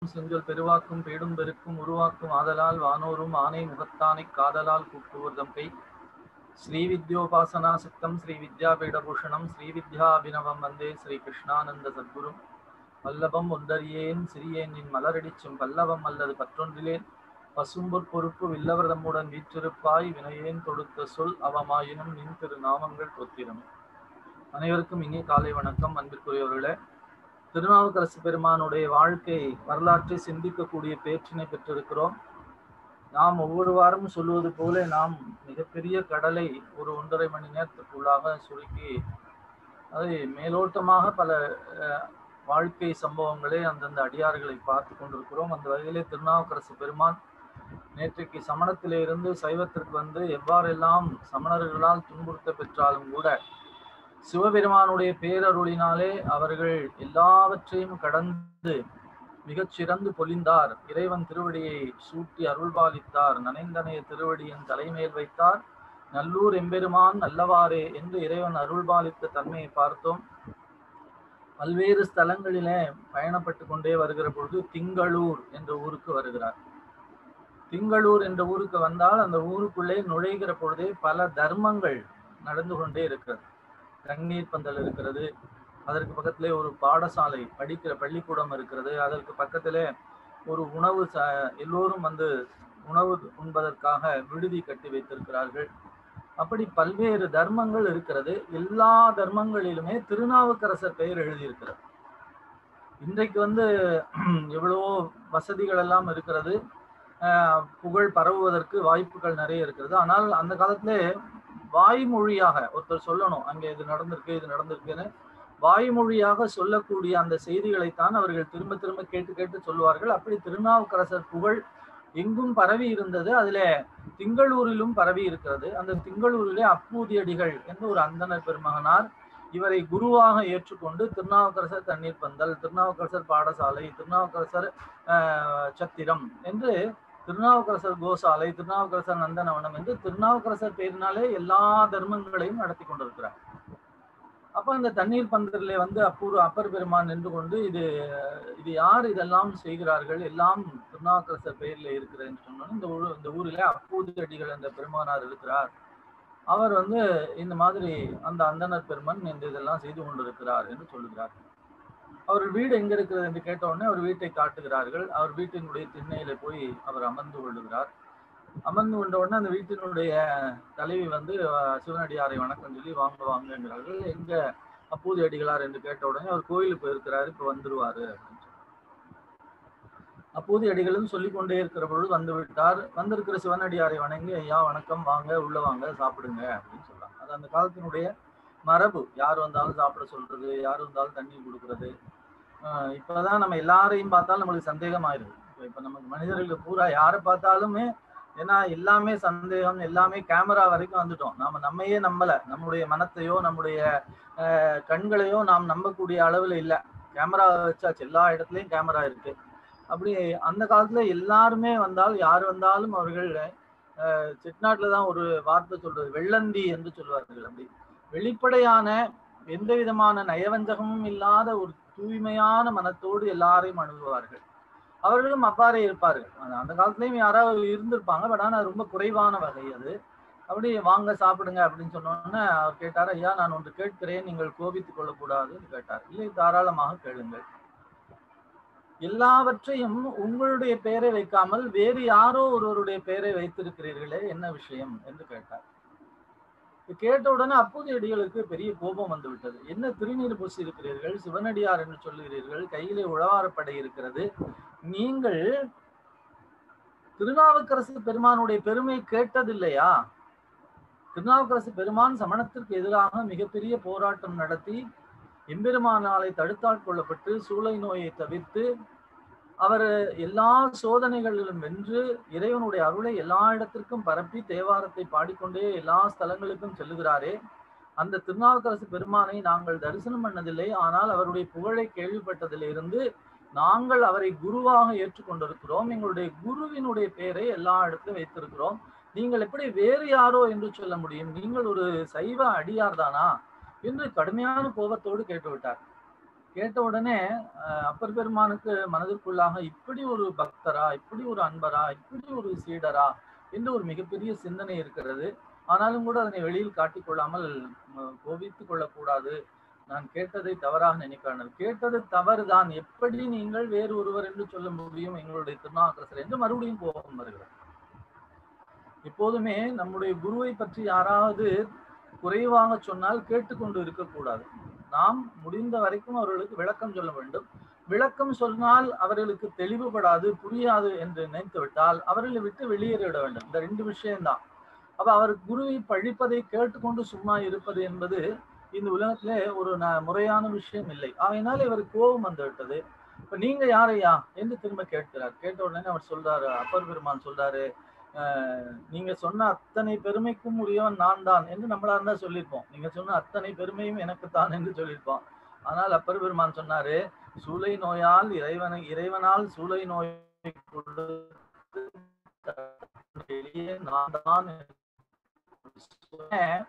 செஞ்சொல் பெருவாக்கும் பேடும் பெருக்கும் உருவாக்கும் ஆதலால் வானோரும் ஆனை முகத்தானை காதலால் கூட்டுவர்தம் கை ஸ்ரீ வித்யோபாசனா சித்தம் ஸ்ரீ வித்யாபீடபூஷணம் ஸ்ரீ வித்யாபினவம் வந்தே ஸ்ரீ கிருஷ்ணானந்த சத்குரும் வல்லபம் ஒன்றறியேன் சிறியேன் நின் மலரடிச்சும் பல்லவம் அல்லது பற்றொன்றிலேன் பசும்பொற் பொறுப்பு வில்லவரதமுடன் வீற்றிருப்பாய் வினையேன் தொடுத்த சொல் அவமாயினும் நின் திரு நாமங்கள் தொத்திரம் அனைவருக்கும் இனிய காலை வணக்கம் அன்பிற்குரியவர்களே திருநாவுக்கரசு பெருமானுடைய வாழ்க்கை வரலாற்றை சிந்திக்கக்கூடிய பேச்சினை பெற்றிருக்கிறோம் நாம் ஒவ்வொரு வாரமும் சொல்லுவது போல நாம் மிகப்பெரிய கடலை ஒரு ஒன்றரை மணி நேரத்துக்குள்ளாக சுருக்கி அதை மேலோட்டமாக பல வாழ்க்கை சம்பவங்களை அந்தந்த அடியார்களை பார்த்து கொண்டிருக்கிறோம் அந்த வகையிலே திருநாவுக்கரசு பெருமான் நேற்றைக்கு சமணத்திலே இருந்து சைவத்திற்கு வந்து எவ்வாறெல்லாம் சமணர்களால் துன்புறுத்த பெற்றாலும் கூட சிவபெருமானுடைய பேரருளினாலே அவர்கள் எல்லாவற்றையும் கடந்து மிகச் சிறந்து பொலிந்தார் இறைவன் திருவடியை சூட்டி அருள்பாலித்தார் நனைந்தனைய திருவடியின் தலைமேல் வைத்தார் நல்லூர் எம்பெருமான் நல்லவாறே என்று இறைவன் அருள்பாலித்த தன்மையை பார்த்தோம் பல்வேறு ஸ்தலங்களிலே பயணப்பட்டு கொண்டே வருகிற பொழுது திங்களூர் என்ற ஊருக்கு வருகிறார் திங்களூர் என்ற ஊருக்கு வந்தால் அந்த ஊருக்குள்ளே நுழைகிற பொழுதே பல தர்மங்கள் நடந்து கொண்டே இருக்கிறது தண்ணீர் பந்தல் இருக்கிறது அதற்கு பக்கத்திலே ஒரு பாடசாலை படிக்கிற பள்ளிக்கூடம் இருக்கிறது அதற்கு பக்கத்திலே ஒரு உணவு ச எல்லோரும் வந்து உணவு உண்பதற்காக விடுதி கட்டி வைத்திருக்கிறார்கள் அப்படி பல்வேறு தர்மங்கள் இருக்கிறது எல்லா தர்மங்களிலுமே திருநாவுக்கரசர் பெயர் எழுதியிருக்கிறது இன்றைக்கு வந்து எவ்வளவோ வசதிகள் எல்லாம் இருக்கிறது புகழ் பரவுவதற்கு வாய்ப்புகள் நிறைய இருக்கிறது ஆனால் அந்த காலத்துல வாய்மொழியாக ஒருத்தர் சொல்லணும் அங்கே இது நடந்திருக்கு இது நடந்திருக்குன்னு வாய்மொழியாக சொல்லக்கூடிய அந்த செய்திகளைத்தான் அவர்கள் திரும்ப திரும்ப கேட்டு கேட்டு சொல்லுவார்கள் அப்படி திருநாவுக்கரசர் புகழ் எங்கும் பரவி இருந்தது அதுல திங்களூரிலும் பரவி இருக்கிறது அந்த திங்களூரிலே அப்பூதியடிகள் என்று ஒரு அந்தனர் பெருமகனார் இவரை குருவாக ஏற்றுக்கொண்டு திருநாவுக்கரசர் தண்ணீர் பந்தல் திருநாவுக்கரசர் பாடசாலை திருநாவுக்கரசர் சத்திரம் என்று திருநாவுக்கரசர் கோசாலை திருநாவுக்கரசர் நந்தனவனம் என்று திருநாவுக்கரசர் பேரினாலே எல்லா தர்மங்களையும் நடத்தி கொண்டிருக்கிறார் அப்ப இந்த தண்ணீர் பந்தரிலே வந்து அப்பூர் அப்பர் பெருமான் நின்று கொண்டு இது இது யார் இதெல்லாம் செய்கிறார்கள் எல்லாம் திருநாவுக்கரசர் பெயரில் இருக்கிறேன்னு சொன்னோம் இந்த ஊர் இந்த ஊரில் அப்பூதி அடிகள் என்ற பெருமானார் இருக்கிறார் அவர் வந்து இந்த மாதிரி அந்த அந்தனர் பெருமன் இந்த இதெல்லாம் செய்து கொண்டிருக்கிறார் என்று சொல்லுகிறார் அவர் வீடு எங்க இருக்கிறது என்று கேட்ட உடனே அவர் வீட்டை காட்டுகிறார்கள் அவர் வீட்டினுடைய திண்ணையில போய் அவர் அமர்ந்து கொள்ளுகிறார் அமர்ந்து கொண்ட உடனே அந்த வீட்டினுடைய தலைவி வந்து சிவனடியாரை வணக்கம் சொல்லி வாங்க வாங்குங்கிறார்கள் எங்க அப்பூதி அடிகளார் என்று கேட்ட உடனே அவர் கோயிலுக்கு போயிருக்கிறாரு இப்ப வந்துருவாரு அப்படின்னு அப்பூதி அடிகளும் சொல்லி கொண்டே இருக்கிற பொழுது வந்து விட்டார் வந்திருக்கிற சிவனடியாரை வணங்கி ஐயா வணக்கம் வாங்க உள்ள வாங்க சாப்பிடுங்க அப்படின்னு சொல்றாங்க அது அந்த காலத்தினுடைய மரபு யார் வந்தாலும் சாப்பிட சொல்றது யார் வந்தாலும் தண்ணி கொடுக்கறது இப்பதான் நம்ம எல்லாரையும் பார்த்தாலும் நம்மளுக்கு சந்தேகம் ஆயிடுது இப்ப நமக்கு மனிதர்களுக்கு பூரா யாரை பார்த்தாலுமே ஏன்னா எல்லாமே சந்தேகம் எல்லாமே கேமரா வரைக்கும் வந்துட்டோம் நாம நம்மையே நம்பல நம்முடைய மனத்தையோ நம்முடைய கண்களையோ நாம் நம்பக்கூடிய அளவுல இல்லை கேமரா வச்சாச்சு எல்லா இடத்துலயும் கேமரா இருக்கு அப்படி அந்த காலத்துல எல்லாருமே வந்தால் யார் வந்தாலும் அவர்கள் செட்நாட்டுல தான் ஒரு வார்த்தை சொல்றது வெள்ளந்தி என்று சொல்வார்கள் அப்படி வெளிப்படையான எந்த விதமான நயவஞ்சகமும் இல்லாத ஒரு தூய்மையான மனத்தோடு எல்லாரையும் அணுகுவார்கள் அவர்களும் அவ்வாறே இருப்பார்கள் அந்த காலத்துலயும் யாராவது இருந்திருப்பாங்க பட் ஆனால் ரொம்ப குறைவான வகை அது அப்படி வாங்க சாப்பிடுங்க அப்படின்னு சொன்னோன்னே அவர் கேட்டார் ஐயா நான் ஒன்று கேட்கிறேன் நீங்கள் கோபித்துக் கொள்ளக்கூடாதுன்னு கேட்டார் இல்லை தாராளமாக கேளுங்கள் எல்லாவற்றையும் உங்களுடைய பெயரை வைக்காமல் வேறு யாரோ ஒருவருடைய பெயரை வைத்திருக்கிறீர்களே என்ன விஷயம் என்று கேட்டார் கேட்ட உடனே அப்போது அடிகளுக்கு பெரிய கோபம் வந்து விட்டது என்ன திருநீர் பூசி இருக்கிறீர்கள் சிவனடியார் என்று சொல்லுகிறீர்கள் கையிலே உழவாரப்படை இருக்கிறது நீங்கள் திருநாவுக்கரசு பெருமானுடைய பெருமை கேட்டதில்லையா திருநாவுக்கரசு பெருமான் சமணத்திற்கு எதிராக மிகப்பெரிய போராட்டம் நடத்தி எம்பெருமானாலை தடுத்தாட்கொள்ளப்பட்டு சூளை நோயை தவிர்த்து அவர் எல்லா சோதனைகளிலும் வென்று இறைவனுடைய அருளை எல்லா இடத்திற்கும் பரப்பி தேவாரத்தை பாடிக்கொண்டே எல்லா ஸ்தலங்களுக்கும் செல்லுகிறாரே அந்த திருநாவுக்கரசு பெருமானை நாங்கள் தரிசனம் பண்ணதில்லை ஆனால் அவருடைய புகழை கேள்விப்பட்டதிலிருந்து நாங்கள் அவரை குருவாக ஏற்றுக்கொண்டிருக்கிறோம் எங்களுடைய குருவினுடைய பெயரை எல்லா இடத்திலும் வைத்திருக்கிறோம் நீங்கள் எப்படி வேறு யாரோ என்று சொல்ல முடியும் நீங்கள் ஒரு சைவ அடியார் தானா என்று கடுமையான கோபத்தோடு கேட்டுவிட்டார் கேட்ட உடனே அஹ், அப்பர் பெருமானுக்கு மனதிற்குள்ளாக இப்படி ஒரு பக்தரா இப்படி ஒரு அன்பரா இப்படி ஒரு சீடரா என்று ஒரு மிகப்பெரிய சிந்தனை இருக்கிறது ஆனாலும் கூட அதனை வெளியில் காட்டிக்கொள்ளாமல் அஹ், கோபித்துக் கொள்ளக்கூடாது நான் கேட்டதை தவறாக நினைக்காமல் கேட்டது தவறுதான் எப்படி நீங்கள் வேறு ஒருவர் என்று சொல்ல முடியும் எங்களுடைய திருநாக்கரசர் என்று மறுபடியும் கோபம் வருகிறது எப்போதுமே நம்முடைய குருவை பற்றி யாராவது குறைவாக சொன்னால் கேட்டுக்கொண்டு இருக்கக்கூடாது நாம் முடிந்த வரைக்கும் அவர்களுக்கு விளக்கம் சொல்ல வேண்டும் விளக்கம் சொன்னால் அவர்களுக்கு தெளிவுபடாது புரியாது என்று நினைத்து விட்டால் அவர்களை விட்டு வெளியேறிவிட வேண்டும் இந்த ரெண்டு விஷயம்தான் அப்ப அவர் குருவை பழிப்பதை கேட்டுக்கொண்டு சும்மா இருப்பது என்பது இந்த உலகத்திலே ஒரு ந- முறையான விஷயம் இல்லை அதனால இவர் கோபம் வந்து விட்டது இப்ப நீங்க யாரையா என்று திரும்ப கேட்கிறார் கேட்ட உடனே அவர் சொல்றாரு அப்பர் பெருமான் சொல்றாரு "அஹ், நீங்க சொன்ன அத்தனை பெருமைக்கும் உரியவன் நான் தான் என்று நம்மளா இருந்தா சொல்லியிருப்போம் நீங்க சொன்ன அத்தனை பெருமையும் எனக்குத்தான் என்று சொல்லியிருப்போம் ஆனால் அப்பர் பெருமான் சொன்னாரு சூளை நோயால் இறைவனை இறைவனால் சூளை நோய் கொடுத்து வெளியே நான் தான் என்று சொன்னேன்.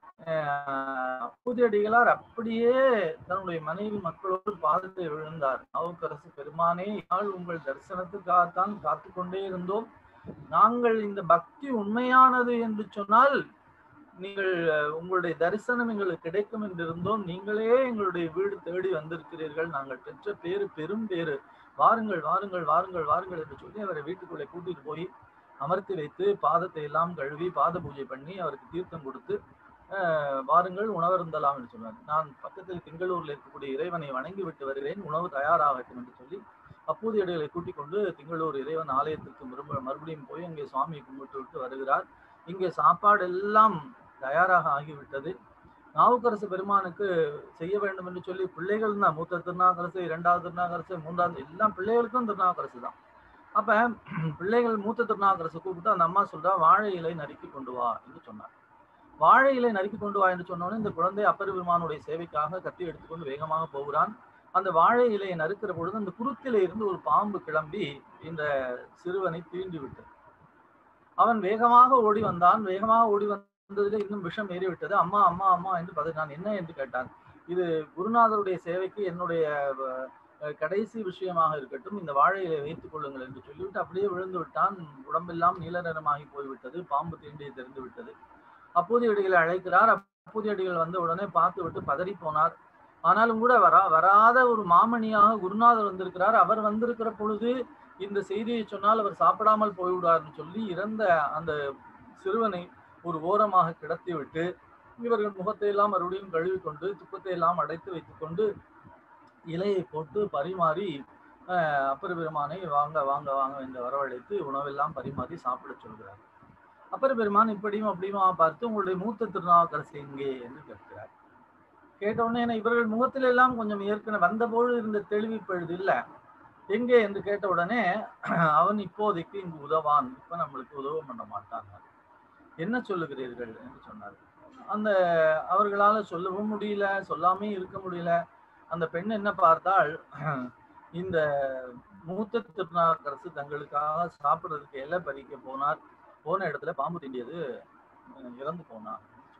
அஹ் பூதியடிகளார் அப்படியே தன்னுடைய மனைவி மக்களோடு பாதத்தை விழுந்தார் நாவுக்கரசு பெருமானே யாழ் உங்கள் தரிசனத்துக்காகத்தான் காத்து கொண்டே இருந்தோம் நாங்கள் இந்த பக்தி உண்மையானது என்று சொன்னால் நீங்கள் அஹ், உங்களுடைய தரிசனம் எங்களுக்கு கிடைக்கும் என்று இருந்தோம் நீங்களே எங்களுடைய வீடு தேடி வந்திருக்கிறீர்கள் நாங்கள் பெற்ற பேரு பெரும் பேரு வாருங்கள் வாருங்கள் வாருங்கள் வாருங்கள் என்று சொல்லி அவரை வீட்டுக்குள்ளே கூட்டிட்டு போய் அமர்த்தி வைத்து பாதத்தை எல்லாம் கழுவி பாத பூஜை பண்ணி அவருக்கு தீர்த்தம் கொடுத்து அஹ், வாருங்கள் உணவருந்தலாம் என்று சொன்னார் நான் பக்கத்தில் திங்களூர்ல இருக்கக்கூடிய இறைவனை வணங்கி விட்டு வருகிறேன் உணவு தயாராகட்டும் என்று சொல்லி அப்போது இடைகளை கூட்டிக் கொண்டு திங்களூர் இறைவன் ஆலயத்திற்கு மறுப மறுபடியும் போய் அங்கே சுவாமியை கும்பிட்டு விட்டு வருகிறார் இங்கே சாப்பாடு எல்லாம் தயாராக ஆகிவிட்டது நாவுக்கரசு பெருமானுக்கு செய்ய வேண்டும் என்று சொல்லி பிள்ளைகள் தான் மூத்த திருநாவுக்கரசு இரண்டாவது திருநாவுக்கரசு மூன்றாவது எல்லாம் பிள்ளைகளுக்கும் திருநாவுக்கரசு தான் அப்ப பிள்ளைகள் மூத்த திருநாவுக்கரசு கூப்பிட்டு அந்த அம்மா சொல்றா வாழை இலை நறுக்கி கொண்டு வா என்று சொன்னார் வாழை இலை நறுக்கி கொண்டு வா என்று சொன்னோடனே இந்த குழந்தை அப்பர் பெருமானுடைய சேவைக்காக கத்தி எடுத்துக்கொண்டு வேகமாக போகிறான் அந்த வாழை இலையை நறுக்கிற பொழுது அந்த குருத்தில இருந்து ஒரு பாம்பு கிளம்பி இந்த சிறுவனை தீண்டி விட்டது அவன் வேகமாக ஓடி வந்தான் வேகமாக ஓடி வந்ததில் இன்னும் விஷம் ஏறிவிட்டது அம்மா அம்மா அம்மா என்று பதில் நான் என்ன என்று கேட்டான் இது குருநாதருடைய சேவைக்கு என்னுடைய அஹ், கடைசி விஷயமாக இருக்கட்டும் இந்த வாழை இலையை வைத்துக் கொள்ளுங்கள் என்று சொல்லிவிட்டு அப்படியே விழுந்து விட்டான் உடம்பெல்லாம் நீல நிறமாகி போய்விட்டது பாம்பு தீண்டியை தெரிந்து விட்டது அப்போதைய அடிகளை அழைக்கிறார் அப்போதைய அடிகள் வந்த உடனே பார்த்து விட்டு பதறி போனார் ஆனாலும் கூட வரா வராத ஒரு மாமணியாக குருநாதர் வந்திருக்கிறார் அவர் வந்திருக்கிற பொழுது இந்த செய்தியை சொன்னால் அவர் சாப்பிடாமல் போய்விடுவார்னு சொல்லி இறந்த அந்த சிறுவனை ஒரு ஓரமாக கிடத்தி விட்டு இவர்கள் முகத்தை எல்லாம் மறுபடியும் கழுவி கொண்டு துக்கத்தை எல்லாம் அடைத்து வைத்துக்கொண்டு இலையை போட்டு பரிமாறி அஹ், அப்பர் பெருமானை வாங்க வாங்க வாங்க என்று வரவழைத்து உணவெல்லாம் பரிமாறி சாப்பிட சொல்கிறார் அப்பர் பெருமான் இப்படியும் அப்படியுமா பார்த்து உங்களுடைய மூத்த திருநாவுக்கரசு எங்கே என்று கேட்கிறார் கேட்ட உடனே என்ன இவர்கள் முகத்தில் எல்லாம் கொஞ்சம் ஏற்கனவே வந்தபோது இருந்த தெளிவு இப்பொழுது இல்லை எங்கே என்று கேட்ட உடனே அவன் இப்போதைக்கு இங்கு உதவான் இப்ப நம்மளுக்கு உதவ பண்ண மாட்டான் என்ன சொல்லுகிறீர்கள் என்று சொன்னார் அந்த அவர்களால சொல்லவும் முடியல சொல்லாமே இருக்க முடியல அந்த பெண் என்ன பார்த்தால் இந்த மூத்த திருநாவுக்கரசு தங்களுக்காக சாப்பிடுறதுக்கு இலை பறிக்க போனார் போன இடத்துல பாம்பு தீண்டியது அஹ், இறந்து போனார்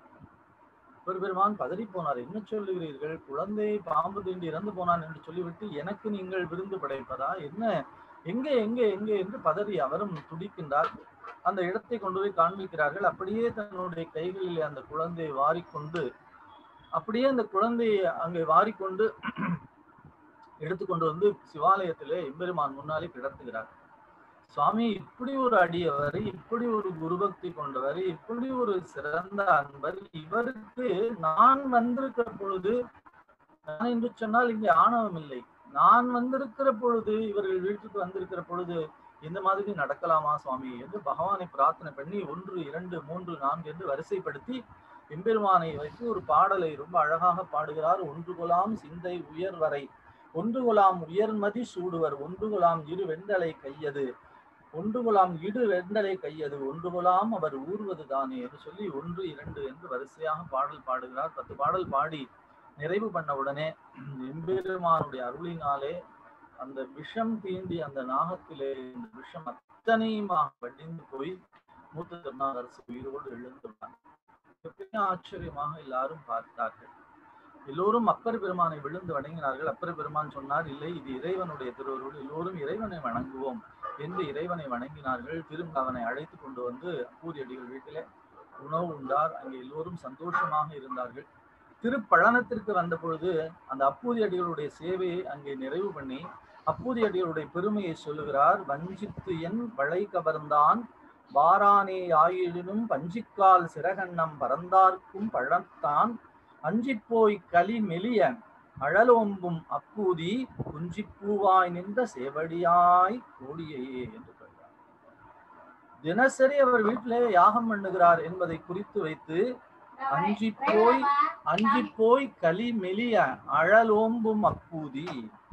ஒரு பெருமான் பதறி போனார் என்ன சொல்லுகிறீர்கள் குழந்தை பாம்பு தீண்டி இறந்து போனான் என்று சொல்லிவிட்டு எனக்கு நீங்கள் விருந்து படைப்பதா என்ன எங்கே எங்கே எங்கே என்று பதறி அவரும் துடிக்கின்றார் அந்த இடத்தை கொண்டு போய் காண்பிக்கிறார்கள் அப்படியே தன்னுடைய கைகளில் அந்த குழந்தையை வாரிக்கொண்டு அப்படியே அந்த குழந்தையை அங்கே வாரிக்கொண்டு எடுத்துக்கொண்டு வந்து சிவாலயத்திலே எம்பெருமான் முன்னாலே கிடத்துகிறார் சுவாமி இப்படி ஒரு அடியவர் இப்படி ஒரு குருபக்தி கொண்டவர் இப்படி ஒரு சிறந்த அன்பர் இவருக்கு நான் வந்திருக்கிற பொழுது நான் என்று சொன்னால் இங்கே ஆணவம் இல்லை நான் வந்திருக்கிற பொழுது இவர்கள் வீட்டுக்கு வந்திருக்கிற பொழுது இந்த மாதிரி நடக்கலாமா சுவாமி என்று பகவானை பிரார்த்தனை பண்ணி ஒன்று இரண்டு மூன்று நான்கு என்று வரிசைப்படுத்தி எம்பெருமானை வைத்து ஒரு பாடலை ரொம்ப அழகாக பாடுகிறார் ஒன்று கொலாம் சிந்தை உயர் வரை ஒன்று கொலாம் உயர்மதி சூடுவர் ஒன்று கொலாம் இரு வெண்டலை கையது ஒன்று கொலாம் இடு வெண்டலை கையது ஒன்று கொலாம் அவர் ஊர்வது தானே என்று சொல்லி ஒன்று இரண்டு என்று வரிசையாக பாடல் பாடுகிறார் பத்து பாடல் பாடி நிறைவு பண்ண உடனே எம்பெருமானுடைய அருளினாலே அந்த விஷம் தீண்டி அந்த நாகத்திலே இந்த விஷம் அத்தனையுமாக வடிந்து போய் மூத்த திருநாகரசு உயிரோடு எழுந்துள்ளார் பெரிய ஆச்சரியமாக எல்லாரும் பார்த்தார்கள் எல்லோரும் அப்பர் பெருமானை விழுந்து வணங்கினார்கள் அப்பர் பெருமான் சொன்னார் இல்லை இது இறைவனுடைய திருவருள் எல்லோரும் இறைவனை வணங்குவோம் என்று இறைவனை வணங்கினார்கள் திரும்ப அவனை அழைத்து கொண்டு வந்து அப்பூதியடிகள் வீட்டிலே உணவு உண்டார் அங்கே எல்லோரும் சந்தோஷமாக இருந்தார்கள் திருப்பழனத்திற்கு வந்த பொழுது அந்த அப்பூதியடிகளுடைய சேவையை அங்கே நிறைவு பண்ணி அப்பூதியடிகளுடைய பெருமையை சொல்லுகிறார் வஞ்சித்து என் வளை கவர்ந்தான் வாரானே ஆயிடினும் பஞ்சிக்கால் சிறகண்ணம் பறந்தார்க்கும் பழத்தான் அஞ்சிப்போய் களி மெலிய அழலோம்பும் அப்பூதி குஞ்சிப்பூவாய் நின்ற சேவடியாய் கோடியையே என்று சொல்றார் தினசரி அவர் வீட்டிலே யாகம் பண்ணுகிறார் என்பதை குறித்து வைத்து அஞ்சி போய் அஞ்சி போய் களி மெலிய அழலோம்பும் அப்பூதி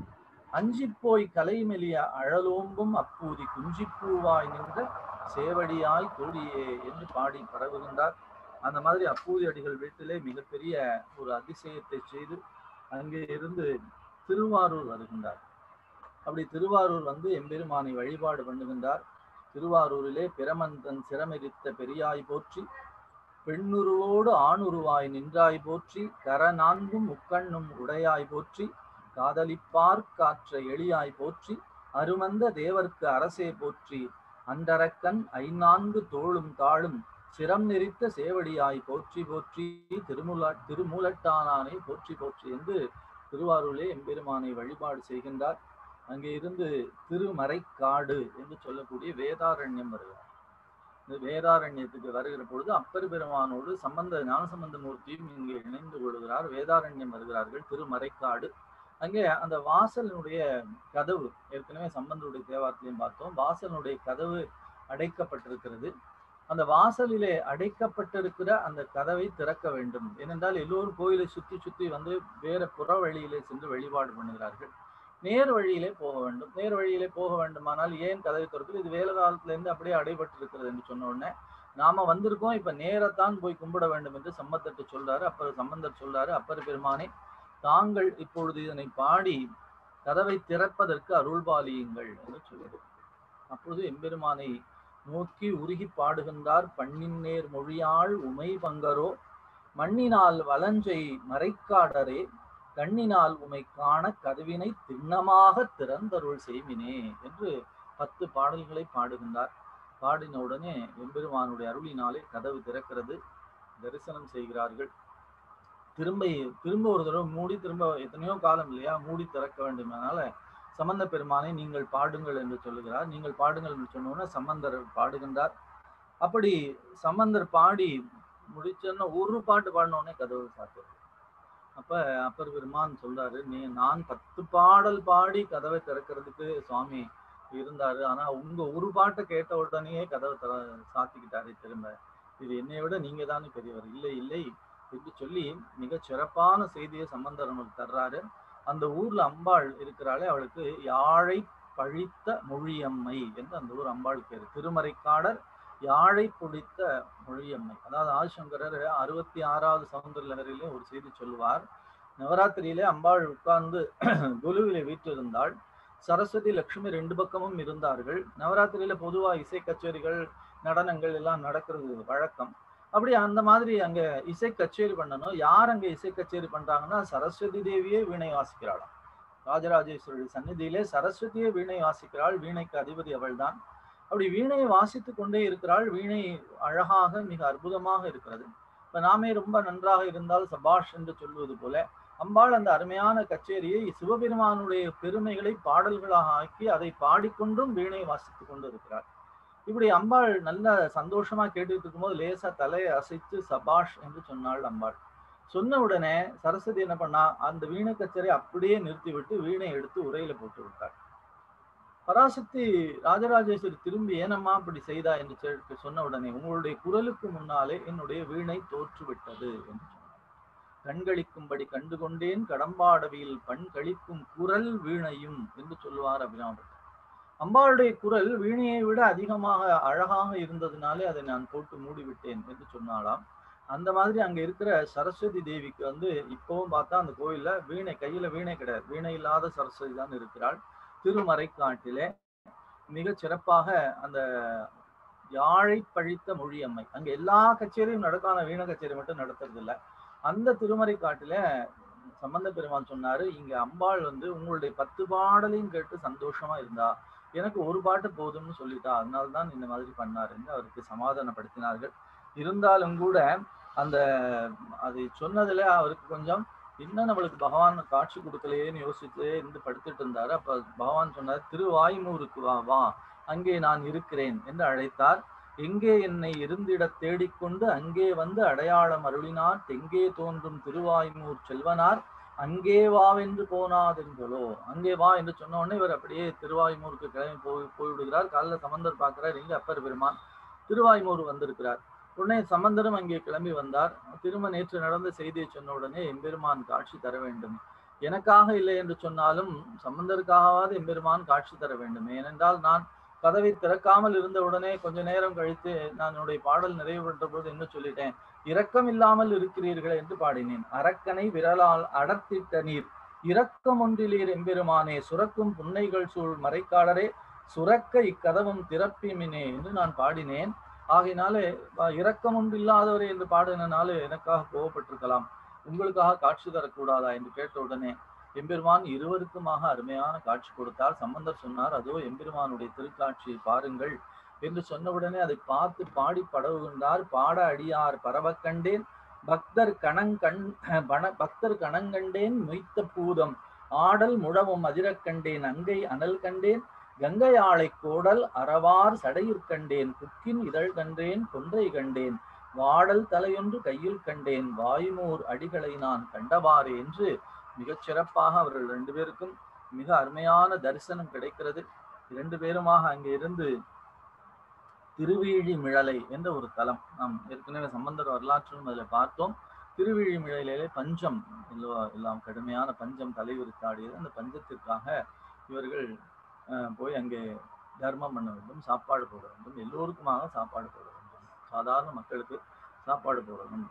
அஞ்சி போய் கலை மெலிய அழலோம்பும் அப்பூதி குஞ்சிப்பூவாய் நின்ற சேவடியாய் கோடியே என்று பாடி பரவுகின்றார் அந்த மாதிரி அப்பூதி அடிகள் வீட்டிலே மிகப்பெரிய ஒரு அதிசயத்தை செய்து அங்கே இருந்து திருவாரூர் வருகின்றார் அப்படி திருவாரூர் வந்து எம்பெருமானை வழிபாடு பண்ணுகின்றார் திருவாரூரிலே பிரமந்தன் சிரமெரித்த பெரியாய் போற்றி பெண்ணுருவோடு ஆணுருவாய் நின்றாய் போற்றி கர நான்கும் முக்கண்ணும் உடையாய் போற்றி காதலிப்பார் காற்ற எளியாய் போற்றி அருமந்த தேவர்க்கு அரசே போற்றி அண்டரக்கன் ஐநான்கு தோளும் தாளும் சிரம் நெறித்த சேவடியாய் போற்றி போற்றி திருமுலா திருமூலட்டானானை போற்றி போற்றி என்று திருவாரூரிலே எம்பெருமானை வழிபாடு செய்கின்றார் அங்கே இருந்து திருமறைக்காடு என்று சொல்லக்கூடிய வேதாரண்யம் வருகிறார் இந்த வேதாரண்யத்துக்கு வருகிற பொழுது அப்பர் பெருமானோடு சம்பந்த ஞானசம்பந்த மூர்த்தியும் இங்கே இணைந்து கொள்கிறார் வேதாரண்யம் வருகிறார்கள் திருமறைக்காடு அங்கே அந்த வாசலினுடைய கதவு ஏற்கனவே சம்பந்தருடைய தேவாரத்திலையும் பார்த்தோம் வாசலினுடைய கதவு அடைக்கப்பட்டிருக்கிறது அந்த வாசலிலே அடைக்கப்பட்டிருக்கிற அந்த கதவை திறக்க வேண்டும் ஏனென்றால் எல்லோரும் கோயிலை சுற்றி சுற்றி வந்து வேற புற வழியிலே சென்று வழிபாடு பண்ணுகிறார்கள் நேர் வழியிலே போக வேண்டும் நேர் வழியிலே போக வேண்டுமானால் ஏன் கதவை திறக்குது இது வேல காலத்துல இருந்து அப்படியே அடைபட்டிருக்கிறது என்று சொன்ன உடனே நாம வந்திருக்கோம் இப்ப நேரத்தான் போய் கும்பிட வேண்டும் என்று சம்பந்தத்தை சொல்றாரு அப்பர் சம்பந்தர் சொல்றாரு அப்பர் பெருமானே தாங்கள் இப்பொழுது இதனை பாடி கதவை திறப்பதற்கு அருள்பாலியுங்கள் என்று சொல்லுது அப்பொழுது எம்பெருமானை நோக்கி உருகி பாடுகின்றார் பண்ணின் நேர் மொழியாள் உமை பங்கரோ மண்ணினால் வலஞ்சை மறைக்காடரே கண்ணினால் உமை காண கதவினை திண்ணமாக திறந்தருள் செய்மினே என்று பத்து பாடல்களை பாடுகின்றார் பாடின உடனே எம்பெருமானுடைய அருளினாலே கதவு திறக்கிறது தரிசனம் செய்கிறார்கள் திரும்ப திரும்ப ஒரு தடவை மூடி திரும்ப எத்தனையோ காலம் இல்லையா மூடி திறக்க வேண்டும் அதனால சம்பந்த பெருமானை நீங்கள் பாடுங்கள் என்று சொல்லுகிறார் நீங்கள் பாடுங்கள் என்று சொன்னோன்னா சம்பந்தர் பாடுகின்றார் அப்படி சம்பந்தர் பாடி முடிச்சோன்னா ஒரு பாட்டு பாடினோடனே கதவு சாத்து அப்ப அப்பர் பெருமான் சொல்றாரு நீ நான் பத்து பாடல் பாடி கதவை திறக்கிறதுக்கு சுவாமி இருந்தாரு ஆனா உங்க ஒரு பாட்டை கேட்ட உடனேயே கதவை திற சாத்திக்கிட்டாரு திரும்ப இது என்னை விட நீங்க தானே பெரியவர் இல்லை இல்லை என்று சொல்லி மிக சிறப்பான செய்தியை சம்பந்தர் நமக்கு தர்றாரு அந்த ஊர்ல அம்பாள் இருக்கிறாளே அவளுக்கு யாழை பழித்த மொழியம்மை என்று அந்த ஊர் அம்பாள் பேரு திருமறைக்காடர் யாழை பொழித்த மொழியம்மை அதாவது ஆதிசங்கரர் அறுபத்தி ஆறாவது சவுந்தர லகரிலே ஒரு செய்தி சொல்லுவார் நவராத்திரியிலே அம்பாள் உட்கார்ந்து குலுவிலே வீற்றிருந்தாள் சரஸ்வதி லட்சுமி ரெண்டு பக்கமும் இருந்தார்கள் நவராத்திரியில பொதுவா இசை கச்சேரிகள் நடனங்கள் எல்லாம் நடக்கிறது வழக்கம் அப்படி அந்த மாதிரி அங்க இசை கச்சேரி பண்ணணும் யார் அங்க இசை கச்சேரி பண்றாங்கன்னா சரஸ்வதி தேவியே வீணை வாசிக்கிறாளாம் ராஜராஜேஸ்வரி சந்நிதியிலே சரஸ்வதியே வீணை வாசிக்கிறாள் வீணைக்கு அதிபதி அவள்தான் அப்படி வீணையை வாசித்து கொண்டே இருக்கிறாள் வீணை அழகாக மிக அற்புதமாக இருக்கிறது இப்ப நாமே ரொம்ப நன்றாக இருந்தால் சபாஷ் என்று சொல்வது போல அம்பாள் அந்த அருமையான கச்சேரியை சிவபெருமானுடைய பெருமைகளை பாடல்களாக ஆக்கி அதை பாடிக்கொண்டும் வீணை வாசித்துக் கொண்டு இருக்கிறாள் இப்படி அம்பாள் நல்ல சந்தோஷமா கேட்டுட்டு இருக்கும்போது லேசா தலையை அசைத்து சபாஷ் என்று சொன்னாள் அம்பாள் சொன்ன உடனே சரஸ்வதி என்ன பண்ணா அந்த வீணை கச்சேரி அப்படியே நிறுத்தி விட்டு வீணை எடுத்து உரையில போட்டு விட்டாள் பராசக்தி ராஜராஜேஸ்வரி திரும்பி ஏனம்மா அப்படி செய்தா என்று சொ- சொன்ன உடனே உங்களுடைய குரலுக்கு முன்னாலே என்னுடைய வீணை தோற்று விட்டது என்று சொன்னார் கண்களிக்கும்படி கண்டுகொண்டேன் கடம்பாடவியில் பண் கழிக்கும் குரல் வீணையும் என்று சொல்லுவார் அபிராமர் அம்பாளுடைய குரல் வீணையை விட அதிகமாக அழகாக இருந்ததுனாலே அதை நான் போட்டு மூடிவிட்டேன் என்று சொன்னாலாம் அந்த மாதிரி அங்க இருக்கிற சரஸ்வதி தேவிக்கு வந்து இப்பவும் பார்த்தா அந்த கோயில்ல வீணை கையில வீணை கிடையாது வீணை இல்லாத சரஸ்வதி தான் இருக்கிறாள் திருமறைக்காட்டிலே மிக சிறப்பாக அந்த யாழை பழித்த மொழியம்மை அங்க எல்லா கச்சேரியும் நடக்கான வீண கச்சேரி மட்டும் நடத்துறது இல்ல அந்த திருமறைக்காட்டில சம்பந்த பெருமான் சொன்னாரு இங்க அம்பாள் வந்து உங்களுடைய பத்து பாடலையும் கேட்டு சந்தோஷமா இருந்தா எனக்கு ஒரு பாட்டு போதும்னு சொல்லிட்டா அதனால்தான் இந்த மாதிரி பண்ணாரு என்று அவருக்கு சமாதானப்படுத்தினார்கள் இருந்தாலும் கூட அந்த அதை சொன்னதுல அவருக்கு கொஞ்சம் இன்னும் நம்மளுக்கு பகவான் காட்சி கொடுக்கலையேன்னு யோசிச்சு இருந்து படுத்துட்டு இருந்தாரு அப்ப பகவான் சொன்னார் திருவாய்மூருக்கு வா வா அங்கே நான் இருக்கிறேன் என்று அழைத்தார் எங்கே என்னை இருந்திட தேடிக்கொண்டு அங்கே வந்து அடையாளம் அருளினார் தெங்கே தோன்றும் திருவாய்மூர் செல்வனார் அங்கே வாவென்று போனாதென்றலோ அங்கே வா என்று சொன்ன உடனே இவர் அப்படியே திருவாய்மூருக்கு கிளம்பி போய் போய்விடுகிறார் காலைல சம்பந்தர் பார்க்கிறார் எங்க அப்பர் பெருமான் திருவாய்மூர் வந்திருக்கிறார் உடனே சம்பந்தரும் அங்கே கிளம்பி வந்தார் திரும்ப நேற்று நடந்த செய்தியை சொன்ன உடனே எம்பெருமான் காட்சி தர வேண்டும் எனக்காக இல்லை என்று சொன்னாலும் சம்பந்தருக்காகவாது எம்பெருமான் காட்சி தர வேண்டும் ஏனென்றால் நான் கதவை திறக்காமல் இருந்த உடனே கொஞ்ச நேரம் கழித்து நான் என்னுடைய பாடல் நிறைவு பெற்ற போது என்ன சொல்லிட்டேன் இரக்கம் இல்லாமல் இருக்கிறீர்கள் என்று பாடினேன் அரக்கனை விரலால் அடர்த்திட்ட நீர் இரக்கம் ஒன்றிலீர் எம்பெருமானே சுரக்கும் புன்னைகள் சூழ் மறைக்காடரே சுரக்க இக்கதவும் திறப்பிமினே என்று நான் பாடினேன் ஆகையினாலே இரக்கம் ஒன்று இல்லாதவரே என்று பாடினால எனக்காக கோவப்பட்டிருக்கலாம் உங்களுக்காக காட்சி தரக்கூடாதா என்று கேட்ட உடனே எம்பெருமான் இருவருக்குமாக அருமையான காட்சி கொடுத்தார் சம்பந்தர் சொன்னார் அதோ எம்பெருமானுடைய திருக்காட்சியை பாருங்கள் என்று சொன்னவுடனே அதை பார்த்து பாடி படவுகின்றார் பாட அடியார் பரவ கண்டேன் பக்தர் கணங்கண் பண பக்தர் கணங்கண்டேன் மொய்த்த பூதம் ஆடல் முழவும் அதிரக் கண்டேன் அங்கை அனல் கண்டேன் கங்கை ஆளை கோடல் அறவார் சடையிற் கண்டேன் குக்கின் இதழ் கண்டேன் கொன்றை கண்டேன் வாடல் தலையொன்று கையில் கண்டேன் வாயுமூர் அடிகளை நான் கண்டவாறு என்று மிகச் சிறப்பாக அவர்கள் ரெண்டு பேருக்கும் மிக அருமையான தரிசனம் கிடைக்கிறது இரண்டு பேருமாக அங்கே இருந்து திருவீழி மிழலை என்ற ஒரு தலம் நாம் ஏற்கனவே சம்பந்தர் வரலாற்றும் அதில் பார்த்தோம் திருவிழி மிழலையிலே பஞ்சம் எல்லாம் கடுமையான பஞ்சம் தலைவிரித்தாடியது அந்த பஞ்சத்திற்காக இவர்கள் போய் அங்கே தர்மம் பண்ண வேண்டும் சாப்பாடு போட வேண்டும் எல்லோருக்குமாக சாப்பாடு போட வேண்டும் சாதாரண மக்களுக்கு சாப்பாடு போடணும்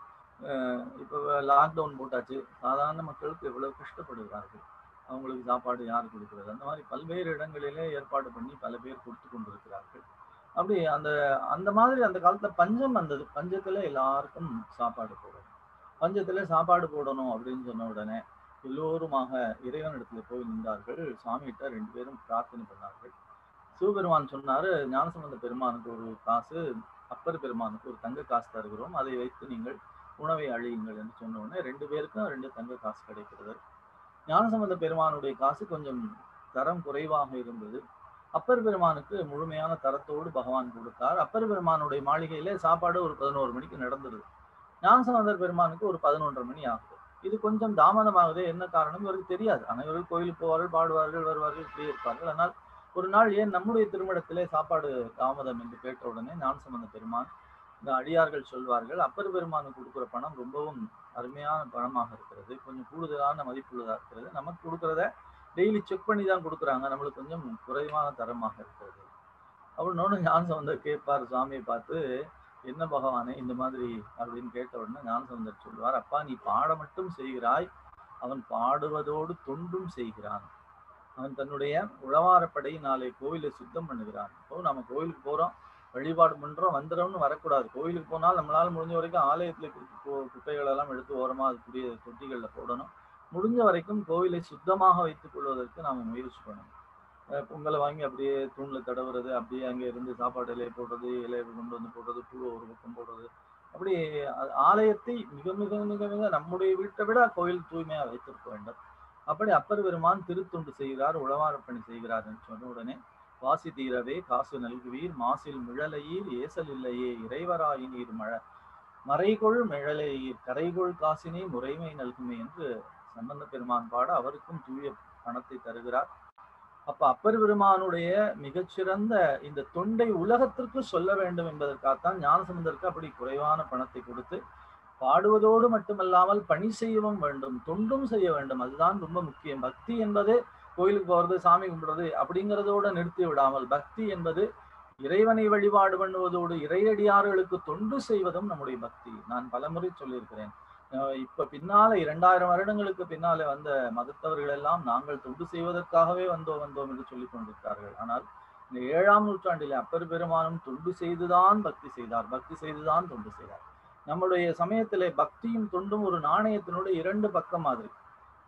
இப்போ லாக்டவுன் போட்டாச்சு சாதாரண மக்களுக்கு எவ்வளவு கஷ்டப்படுகிறார்கள் அவங்களுக்கு சாப்பாடு யார் கொடுக்கிறது அந்த மாதிரி பல்வேறு இடங்களிலே ஏற்பாடு பண்ணி பல பேர் கொடுத்து கொண்டிருக்கிறார்கள் அப்படி அந்த அந்த மாதிரி அந்த காலத்துல பஞ்சம் வந்தது பஞ்சத்துல எல்லாருக்கும் சாப்பாடு போடணும் பஞ்சத்துல சாப்பாடு போடணும் அப்படின்னு சொன்ன உடனே எல்லோருமாக இறைவனிடத்துல போய் நின்றார்கள் சாமிகிட்ட ரெண்டு பேரும் பிரார்த்தனை பண்ணார்கள் சிவபெருமான் சொன்னாரு ஞானசம்பந்த பெருமானுக்கு ஒரு காசு அப்பர் பெருமானுக்கு ஒரு தங்க காசு தருகிறோம் அதை வைத்து நீங்கள் உணவை அழியுங்கள் என்று சொன்ன உடனே ரெண்டு பேருக்கும் ரெண்டு தங்க காசு கிடைக்கிறது ஞானசம்பந்த பெருமானுடைய காசு கொஞ்சம் தரம் குறைவாக இருந்தது அப்பர் பெருமானுக்கு முழுமையான தரத்தோடு பகவான் கொடுத்தார் அப்பர் பெருமானுடைய மாளிகையில சாப்பாடு ஒரு பதினோரு மணிக்கு நடந்துருது ஞானசம்பந்தர் பெருமானுக்கு ஒரு பதினொன்றரை மணி ஆகுது இது கொஞ்சம் தாமதமாகுது என்ன காரணம் இவருக்கு தெரியாது ஆனால் இவர்கள் கோயிலுக்கு போவார்கள் பாடுவார்கள் வருவார்கள் இப்படியே இருப்பார்கள் ஆனால் ஒரு நாள் ஏன் நம்முடைய திருமணத்திலே சாப்பாடு தாமதம் என்று கேட்ட உடனே ஞானசம்பந்த பெருமான் இந்த அடியார்கள் சொல்வார்கள் அப்பர் பெருமானுக்கு கொடுக்குற பணம் ரொம்பவும் அருமையான பணமாக இருக்கிறது கொஞ்சம் கூடுதலான மதிப்புள்ளதாக இருக்கிறது நமக்கு கொடுக்குறத டெய்லி செக் பண்ணி தான் கொடுக்குறாங்க நம்மளுக்கு கொஞ்சம் குறைவான தரமாக இருக்கிறது அப்படின்னு ஞானசம்பந்தர் கேட்பார் சாமியை பார்த்து என்ன பகவானே இந்த மாதிரி அப்படின்னு கேட்ட உடனே ஞானசம்பந்தர் சொல்வார் அப்பா நீ பாட மட்டும் செய்கிறாய் அவன் பாடுவதோடு தொண்டும் செய்கிறான் அவன் தன்னுடைய உழவாரப்படை நாளை கோவிலை சுத்தம் பண்ணுகிறான் இப்போ நம்ம கோவிலுக்கு போறோம் வழிபாடு பண்றோம் வந்துடும்னு வரக்கூடாது கோவிலுக்கு போனால் நம்மளால முடிஞ்ச வரைக்கும் ஆலயத்துல குப்பைகள் எல்லாம் எடுத்து ஓரமா அதுக்குரிய தொட்டிகள்ல போடணும் முடிஞ்ச வரைக்கும் கோவிலை சுத்தமாக வைத்துக் கொள்வதற்கு நாம முயற்சி பண்ணணும் பொங்கலை வாங்கி அப்படியே தூணில் தடவுறது அப்படியே அங்கே இருந்து சாப்பாடு இலையை போடுறது இலையை கொண்டு வந்து போடுறது பூவை ஒரு பக்கம் போடுறது அப்படி ஆலயத்தை மிக மிக மிக மிக நம்முடைய வீட்டை விட கோயில் தூய்மையாக வைத்திருக்க வேண்டும் அப்படி அப்பர் பெருமான் திருத்தொண்டு செய்கிறார் உழவாரப்பணி செய்கிறார் என்று சொன்ன உடனே வாசி தீரவே காசு நல்குவீர் மாசில் மிழலையீர் ஏசல் இல்லையே இறைவராயினீர் மழ மறைகொள் மிழலையீர் கரைகொள் காசினை முறைமை நல்குமே என்று சம்பந்த பெருமான் பாட அவருக்கும் தூய பணத்தை தருகிறார் அப்ப அப்பர் பெருமானுடைய மிகச்சிறந்த இந்த தொண்டை உலகத்திற்கு சொல்ல வேண்டும் என்பதற்காகத்தான் ஞானசம்பந்தருக்கு அப்படி குறைவான பணத்தை கொடுத்து பாடுவதோடு மட்டுமல்லாமல் பணி செய்யவும் வேண்டும் தொண்டும் செய்ய வேண்டும் அதுதான் ரொம்ப முக்கியம் பக்தி என்பது கோயிலுக்கு போறது சாமி கும்பிடுறது அப்படிங்கிறதோட நிறுத்தி விடாமல் பக்தி என்பது இறைவனை வழிபாடு பண்ணுவதோடு இறையடியார்களுக்கு தொண்டு செய்வதும் நம்முடைய பக்தி நான் பலமுறை சொல்லியிருக்கிறேன் இப்ப பின்னால இரண்டாயிரம் வருடங்களுக்கு பின்னால வந்த மதத்தவர்கள் எல்லாம் நாங்கள் தொண்டு செய்வதற்காகவே வந்தோம் வந்தோம் என்று சொல்லிக் கொண்டிருக்கிறார்கள் ஆனால் இந்த ஏழாம் நூற்றாண்டிலே அப்பர் பெருமானும் தொண்டு செய்துதான் பக்தி செய்தார் பக்தி செய்துதான் தொண்டு செய்தார் நம்முடைய சமயத்திலே பக்தியும் தொண்டும் ஒரு நாணயத்தினுடைய இரண்டு பக்கம் மாதிரி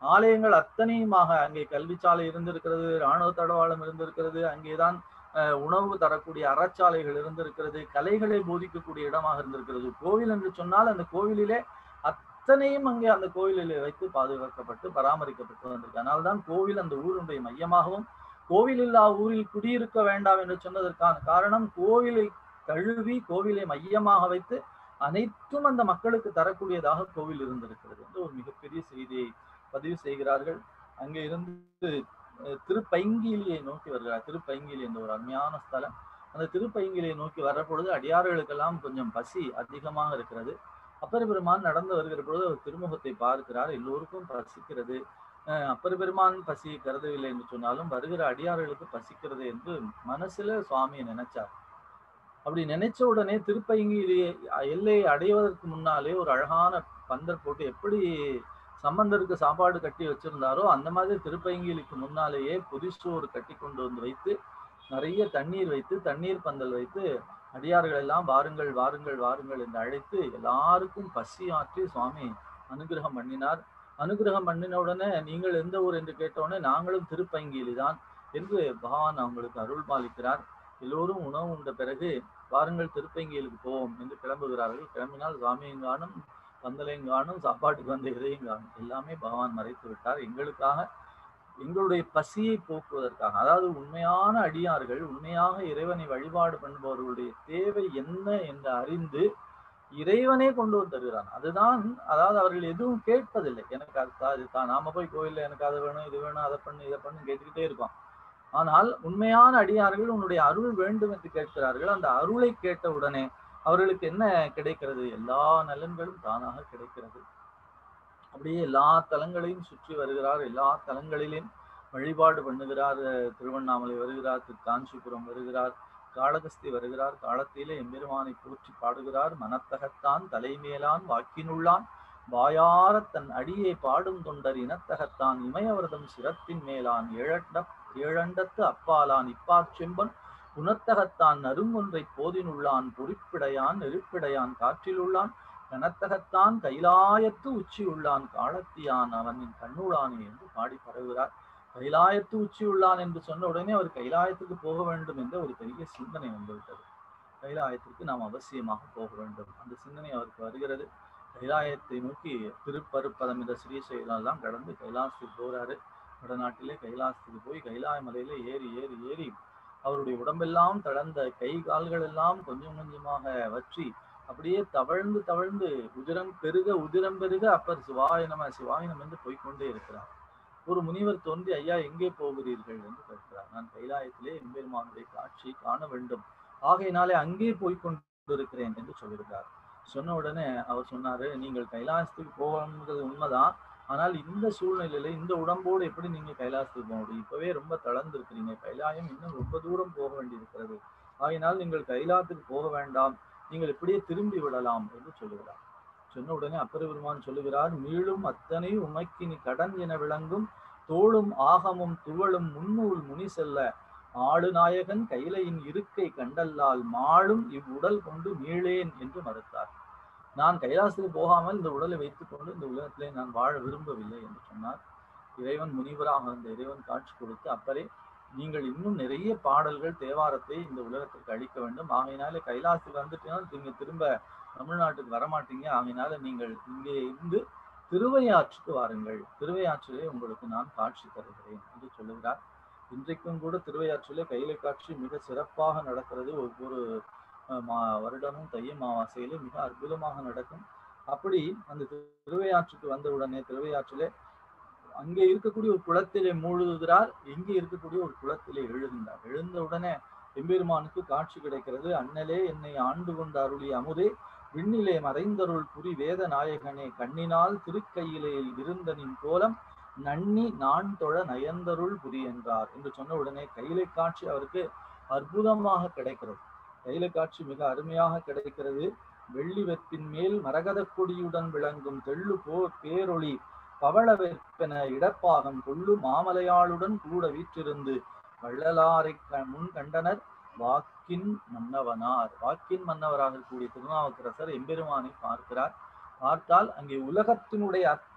ஆலயங்கள் அத்தனையுமாக அங்கே கல்விச்சாலை இருந்திருக்கிறது இராணுவ தடவாளம் இருந்திருக்கிறது அங்கேதான் அஹ், உணவு தரக்கூடிய அறச்சாலைகள் இருந்திருக்கிறது கலைகளை போதிக்கக்கூடிய இடமாக இருந்திருக்கிறது கோவில் என்று சொன்னால் அந்த கோவிலிலே அத்தனையும் அங்கே அந்த கோவிலிலே வைத்து பாதுகாக்கப்பட்டு பராமரிக்கப்பட்டு வந்திருக்கு அதனால்தான் கோவில் அந்த ஊருடைய மையமாகவும் கோவில் இல்லா ஊரில் குடியிருக்க வேண்டாம் என்று சொன்னதற்கான காரணம் கோவிலை தழுவி கோவிலை மையமாக வைத்து அனைத்தும் அந்த மக்களுக்கு தரக்கூடியதாக கோவில் இருந்திருக்கிறது என்று ஒரு மிகப்பெரிய செய்தியை பதிவு செய்கிறார்கள் அங்கே இருந்து அஹ், திருப்பைங்கிலியை நோக்கி வருகிறார் திருப்பைங்கிலி என்ற ஒரு அருமையான ஸ்தலம் அந்த திருப்பைங்கிலியை நோக்கி வர்ற பொழுது அடியார்களுக்கெல்லாம் கொஞ்சம் பசி அதிகமாக இருக்கிறது அப்பர் பெருமான் நடந்து வருகிற பொழுது அவர் திருமுகத்தை பார்க்கிறார் எல்லோருக்கும் பசிக்கிறது அஹ், அப்பர் பெருமான் பசி கருதவில்லை என்று சொன்னாலும் வருகிற அடியார்களுக்கு பசிக்கிறது என்று மனசுல சுவாமியை நினைச்சார் அப்படி நினைச்ச உடனே திருப்பயங்கி எல்லையை அடைவதற்கு முன்னாலே ஒரு அழகான பந்தர் போட்டு எப்படி சம்பந்தருக்கு சாப்பாடு கட்டி வச்சிருந்தாரோ அந்த மாதிரி திருப்பயங்கிலிக்கு முன்னாலேயே புதிசோறு கட்டி கொண்டு வந்து வைத்து நிறைய தண்ணீர் வைத்து தண்ணீர் பந்தல் வைத்து அடியார்கள் எல்லாம் வாருங்கள் வாருங்கள் வாருங்கள் என்று அழைத்து எல்லாருக்கும் பசி ஆற்றி சுவாமி அனுகிரகம் பண்ணினார் அனுகிரகம் பண்ணின உடனே நீங்கள் எந்த ஊர் என்று கேட்ட உடனே நாங்களும் திருப்பயங்கிலி தான் என்று பகவான் அவங்களுக்கு அருள் பாலிக்கிறார் எல்லோரும் உணவு உண்ட பிறகு வாருங்கள் திருப்பங்கியலுக்கு போவோம் என்று கிளம்புகிறார்கள் கிளம்பினால் சுவாமியும் காணும் பந்தலையும் காணும் சாப்பாட்டுக்கு வந்த இதையும் காணும் எல்லாமே பகவான் மறைத்து விட்டார் எங்களுக்காக எங்களுடைய பசியை போக்குவதற்காக அதாவது உண்மையான அடியார்கள் உண்மையாக இறைவனை வழிபாடு பண்ணுபவர்களுடைய தேவை என்ன என்று அறிந்து இறைவனே கொண்டு வந்து தருகிறான் அதுதான் அதாவது அவர்கள் எதுவும் கேட்பதில்லை எனக்கு அது தா- இது தான் நாம போய் கோயில்ல எனக்கு அது வேணும் இது வேணும் அதை பண்ணு இதை பண்ணு கேட்டுக்கிட்டே இருக்கோம் ஆனால் உண்மையான அடியார்கள் உன்னுடைய அருள் வேண்டும் என்று கேட்கிறார்கள் அந்த அருளை கேட்ட உடனே அவர்களுக்கு என்ன கிடைக்கிறது எல்லா நலன்களும் தானாக கிடைக்கிறது அப்படியே எல்லா தலங்களையும் சுற்றி வருகிறார் எல்லா தலங்களிலும் வழிபாடு பண்ணுகிறார் அஹ் திருவண்ணாமலை வருகிறார் திரு காஞ்சிபுரம் வருகிறார் காளகஸ்தி வருகிறார் காலத்திலே எம்பெருமானை போற்றி பாடுகிறார் மனத்தகத்தான் தலைமேலான் வாக்கினுள்ளான் வாயார தன் அடியை பாடும் தொண்டர் இனத்தகத்தான் இமயவரதம் சிரத்தின் மேலான் ஏழண்ட ஏழண்டத்து அப்பாலான் இப்பாற் செம்பன் குணத்தகத்தான் நறுங்கொன்றை போதினுள்ளான் பொறிப்பிடையான் நெருப்பிடையான் காற்றிலுள்ளான் கனத்தகத்தான் கைலாயத்து உச்சியுள்ளான் காலத்தியான் அவனின் கண்ணுளானே என்று பாடி பரவுகிறார் கைலாயத்து உச்சியுள்ளான் என்று சொன்ன உடனே அவர் கைலாயத்துக்கு போக வேண்டும் என்ற ஒரு பெரிய சிந்தனை வந்துவிட்டது கைலாயத்திற்கு நாம் அவசியமாக போக வேண்டும் அந்த சிந்தனை அவருக்கு வருகிறது கைலாயத்தை நோக்கி திருப்பருப்பதம் என்ற ஸ்ரீசைலம் எல்லாம் கடந்து கைலாசத்துக்கு போறாரு வடநாட்டிலே கைலாசத்துக்கு போய் கைலாய மலையில ஏறி ஏறி ஏறி அவருடைய உடம்பெல்லாம் தளர்ந்த கை கால்கள் எல்லாம் கொஞ்சம் கொஞ்சமாக வற்றி அப்படியே தவழ்ந்து தவழ்ந்து உதிரம் பெருக உதிரம் பெருக அப்பர் சிவாய நம சிவாய நம என்று போய்க்கொண்டே இருக்கிறார் ஒரு முனிவர் தோன்றி ஐயா எங்கே போகிறீர்கள் என்று கேட்கிறார் நான் கைலாயத்திலே எம்பெருமானுடைய காட்சியை காண வேண்டும் ஆகையினாலே அங்கே போய் கொண்டிருக்கிறேன் என்று சொல்லியிருக்கார் சொன்ன உடனே அவர் சொன்னாரு நீங்கள் கைலாசத்துக்கு போகணுங்கிறது உண்மைதான் ஆனால் இந்த சூழ்நிலையில இந்த உடம்போடு எப்படி நீங்க கைலாசத்துக்கு போக முடியும் இப்பவே ரொம்ப தளர்ந்து இருக்கிறீங்க கைலாயம் இன்னும் ரொம்ப தூரம் போக வேண்டியிருக்கிறது ஆகையினால் நீங்கள் கைலாயத்துக்கு போக வேண்டாம் நீங்கள் இப்படியே திரும்பி விடலாம் என்று சொல்லுகிறார் சொன்ன உடனே அப்பர் பெருமான் சொல்லுகிறார் மீளும் அத்தனை உமைக்கினி கடன் என விளங்கும் தோளும் ஆகமும் துவளும் முன்னூல் முனி செல்ல ஆடு நாயகன் கைலையின் இருக்கை கண்டல்லால் மாளும் இவ்வுடல் கொண்டு மீளேன் என்று மறுத்தார் நான் கைலாசத்துக்கு போகாமல் இந்த உடலை வைத்துக்கொண்டு இந்த உலகத்திலே நான் வாழ விரும்பவில்லை என்று சொன்னார் இறைவன் முனிவராக அந்த இறைவன் காட்சி கொடுத்து அப்பரே நீங்கள் இன்னும் நிறைய பாடல்கள் தேவாரத்தை இந்த உலகத்திற்கு அளிக்க வேண்டும் ஆகையினால கைலாசத்துக்கு வந்துட்டீங்கன்னா நீங்க திரும்ப தமிழ்நாட்டுக்கு வரமாட்டீங்க ஆகையினால நீங்கள் இங்கே இருந்து திருவையாற்றுக்கு வாருங்கள் திருவையாற்றிலே உங்களுக்கு நான் காட்சி தருகிறேன் என்று சொல்லுகிறார் இன்றைக்கும் கூட திருவையாற்றிலே கையில காட்சி மிக சிறப்பாக நடக்கிறது ஒவ்வொரு அஹ், மா வருடமும் தைய மாவாசையிலே மிக அற்புதமாக நடக்கும் அப்படி அந்த திருவையாற்றுக்கு வந்த உடனே திருவையாற்றிலே அங்கே இருக்கக்கூடிய ஒரு குளத்திலே மூழ்குகிறார் இங்கே இருக்கக்கூடிய ஒரு குளத்திலே எழுகின்றார் எழுந்த உடனே எம்பெருமானுக்கு காட்சி கிடைக்கிறது அண்ணலே என்னை ஆண்டு கொண்ட அருளிய அமுதே விண்ணிலே மறைந்தருள் புரி வேத நாயகனே கண்ணினால் திருக்கையிலே இருந்த நின் கோலம் நன்னி நான் தொழ நயந்தருள் புரி என்றார் என்று சொன்ன உடனே கையிலை காட்சி அவருக்கு அற்புதமாக கிடைக்கிறது கையிலை காட்சி மிக அருமையாக கிடைக்கிறது வெள்ளி வெற்பின் மேல் மரகத கொடியுடன் விளங்கும் தெள்ளு போர் பேரொளி பவள வெற்பென இடப்பாகம் கொள்ளு மாமலையாளுடன் கூட வீற்றிருந்து வள்ளலாரை க- முன் கண்டனர் வாக்கின் மன்னவனார் வாக்கின் மன்னவராக கூடிய திருநாவுக்கரசர் எம்பெருமானை பார்க்கிறார் பார்த்தால் அங்கே உலகத்தினுடைய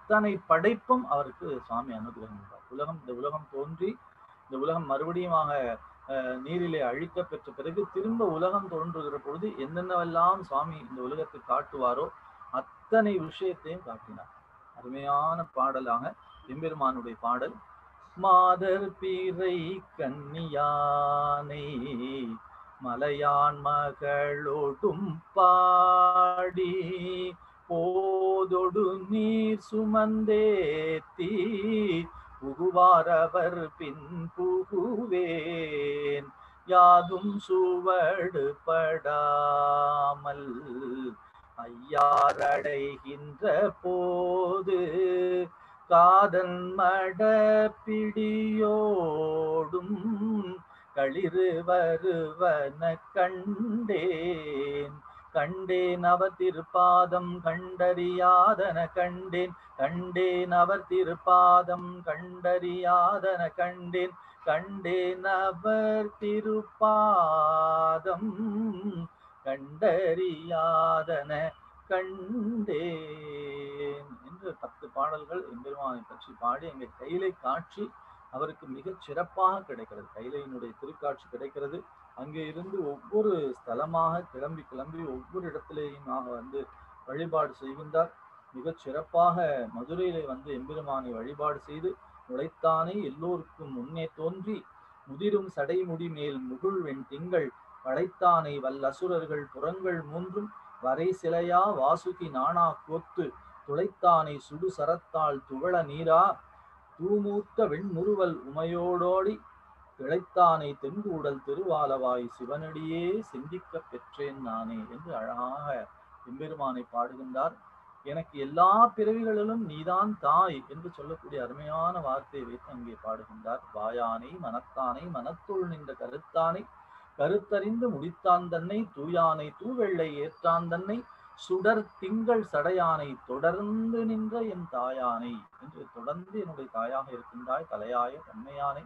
அத்தனை படைப்பும் அவருக்கு சுவாமி அனுகிரகம் பண்ணார். உலகம் இந்த உலகம் தோன்றி இந்த உலகம் மறுபடியுமாக அஹ், நீரிலே அழிக்க பெற்ற பிறகு திரும்ப உலகம் தோன்றுகிற பொழுது என்னென்னவெல்லாம் சுவாமி இந்த உலகத்துக்கு காட்டுவாரோ அத்தனை விஷயத்தையும் காட்டினார் அருமையான பாடலாக எம்பெருமானுடைய பாடல் மாதர் பீரை கன்னியானை மலையான் மகளோடும் பாடி போதொடு நீர் சுமந்தேத்தி புகுவாரவர் பின் புகுவேன் யாதும் சுவடு படாமல் ஐயாரடைகின்ற போது காதன் மட பிடியோடும் களிறு வருவன கண்டேன் கண்டேன் அவர் திருப்பாதம் கண்டறியாதன கண்டேன் கண்டேன் அவர் திருப்பாதம் கண்டறியாதன கண்டேன் கண்டேன் அவர் திருப்பாதம் கண்டறியாதன கண்டேன் என்று பத்து பாடல்கள் எம்பெருமானை பற்றி பாடி எங்க கையிலை காட்சி அவருக்கு மிகச் சிறப்பாக கிடைக்கிறது கைலையினுடைய திருக்காட்சி கிடைக்கிறது அங்கே இருந்து ஒவ்வொரு ஸ்தலமாக கிளம்பி கிளம்பி ஒவ்வொரு இடத்திலேயும் வந்து வழிபாடு செய்கின்றார் மிகச் சிறப்பாக மதுரையிலே வந்து எம்பெருமானை வழிபாடு செய்து உழைத்தானே எல்லோருக்கும் முன்னே தோன்றி முதிரும் சடைமுடி மேல் முகுழ்வெண் திங்கள் படைத்தானை வல்லசுரர்கள் புறங்கள் மூன்றும் வரை சிலையா வாசுகி நாணா கோத்து துளைத்தானை சுடு சரத்தால் துவள நீரா தூமூத்த வெண்முறுவல் உமையோடோடி இழைத்தானை தென்கூடல் திருவாலவாய் சிவனடியே சிந்திக்கப் பெற்றேன் நானே என்று அழகாக எம்பெருமானை பாடுகின்றார் எனக்கு எல்லா பிறவிகளிலும் நீதான் தாய் என்று சொல்லக்கூடிய அருமையான வார்த்தையை வைத்து அங்கே பாடுகின்றார் வாயானை மனத்தானை மனத்துள் நின்ற கருத்தானை கருத்தறிந்து முடித்தான் தன்னை தூயானை தூவெள்ளை ஏற்றான் தன்னை சுடர் திங்கள் சடையானை தொடர்ந்து நின்ற என் தாயானை என்று தொடர்ந்து என்னுடைய தாயாக இருக்கின்றாய் தலையாய தன்மையானை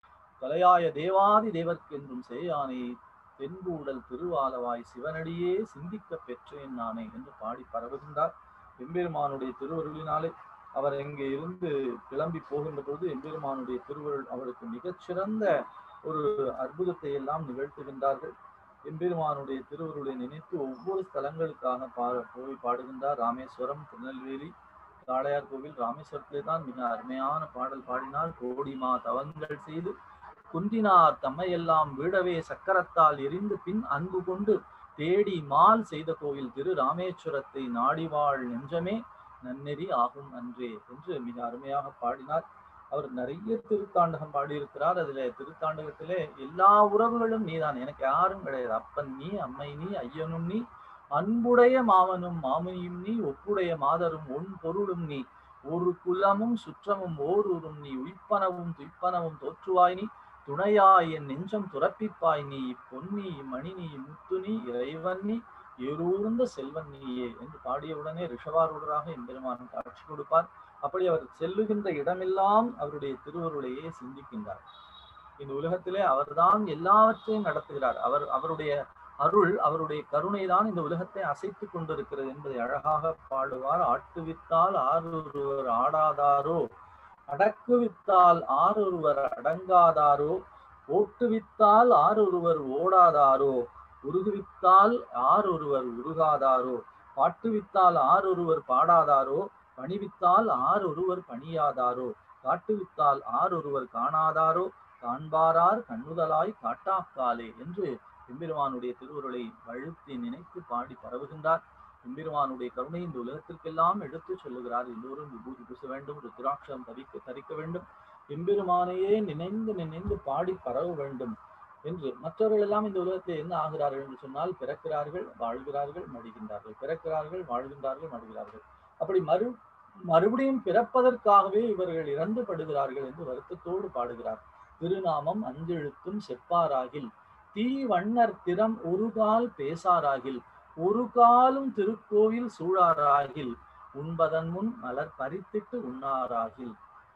தலையாய தேவாதி தேவர்க்கு என்றும் சேயானை தென்கூடல் திருவாலவாய் சிவனடியே சிந்திக்க பெற்றேன் நானே என்று பாடி பரவுகின்றார் எம்பெருமானுடைய திருவருளினாலே அவர் இங்கே இருந்து கிளம்பி போகின்ற பொழுது எம்பெருமானுடைய திருவருள் அவருக்கு மிகச்சிறந்த ஒரு அற்புதத்தை எல்லாம் நிகழ்த்துகின்றார்கள் எம்பெருமானுடைய திருவருளை நினைத்து ஒவ்வொரு ஸ்தலங்களுக்காக பா போய் பாடுகின்றார் ராமேஸ்வரம் திருநெல்வேலி காளையார் கோவில் ராமேஸ்வரத்திலே தான் மிக அருமையான பாடல் பாடினார் கோடிமா தவங்கள் செய்து குன்றினார் தம்மையெல்லாம் வீடவே சக்கரத்தால் எரிந்து பின் அன்பு கொண்டு தேடி மால் செய்த கோயில் திரு ராமேஸ்வரத்தை நாடிவாழ் நெஞ்சமே நன்னெறி ஆகும் அன்றே என்று மிக அருமையாக பாடினார் அவர் நிறைய திருத்தாண்டகம் பாடியிருக்கிறார் அதுல திருத்தாண்டகத்திலே எல்லா உறவுகளும் நீதான் எனக்கு யாரும் கிடையாது அப்பன் நீ அம்மை நீ ஐயனும் நீ அன்புடைய மாமனும் மாமனியும் நீ ஒப்புடைய மாதரும் ஒன் பொருளும் நீ ஒரு குலமும் சுற்றமும் ஓரூரும் நீ உய்ப்பனவும் துய்ப்பனவும் தோற்றுவாய் நீ துணையாய் என் நெஞ்சம் துறப்பிப்பாய் நீ பொன்னி மணி நீ முத்து நீ இறைவன் நீ ஏரூர்ந்த செல்வன் நீயே என்று பாடியவுடனே ரிஷவாரூடராக எம்பெருமான் காட்சி கொடுப்பார் அப்படி அவர் செல்லுகின்ற இடமெல்லாம் அவருடைய திருவருளையே சிந்திக்கின்றார் இந்த உலகத்திலே அவர்தான் எல்லாவற்றையும் நடத்துகிறார் அவர் அவருடைய அருள் அவருடைய கருணை தான் இந்த உலகத்தை அசைத்து கொண்டிருக்கிறது என்பதை அழகாக பாடுவார் ஆட்டுவித்தால் ஆரொருவர் ஆடாதாரோ அடக்குவித்தால் ஆரொருவர் அடங்காதாரோ ஓட்டுவித்தால் ஆரொருவர் ஓடாதாரோ உருகுவித்தால் ஆரொருவர் உருகாதாரோ பாட்டுவித்தால் ஆரொருவர் பாடாதாரோ பணிவித்தால் ஆரொருவர் பணியாதாரோ காட்டுவித்தால் ஆரொருவர் காணாதாரோ காண்பாரார் கண்ணுதலாய் காட்டாக்காலே என்று எம்பெருமானுடைய திருவுருளை வழுத்தி நினைத்து பாடி பரவுகின்றார் எம்பெருமானுடைய கருணை இந்த உலகத்திற்கெல்லாம் எடுத்து சொல்லுகிறார் எல்லோரும் விபூதி பூச வேண்டும் ருத்ராட்சம் தரிக்க தரிக்க வேண்டும் எம்பெருமானையே நினைந்து நினைந்து பாடி பரவ வேண்டும் என்று மற்றவர்கள் எல்லாம் இந்த உலகத்தில் என்ன ஆகிறார்கள் என்று சொன்னால் பிறக்கிறார்கள் வாழ்கிறார்கள் மடிகின்றார்கள் பிறக்கிறார்கள் வாழ்கின்றார்கள் மடிகிறார்கள் அப்படி மறு மறுபடியும் பிறப்பதற்காகவே இவர்கள் இறந்து படுகிறார்கள் என்று வருத்தத்தோடு பாடுகிறார் திருநாமம் அஞ்செழுத்தும் செப்பாராகில் தீ வண்ணர் திறம் ஒரு கால் பேசாராகில் ஒரு காலும் திருக்கோயில் சூழாராகில் உண்பதன் முன் மலர் பறித்திட்டு உண்ணாராகில்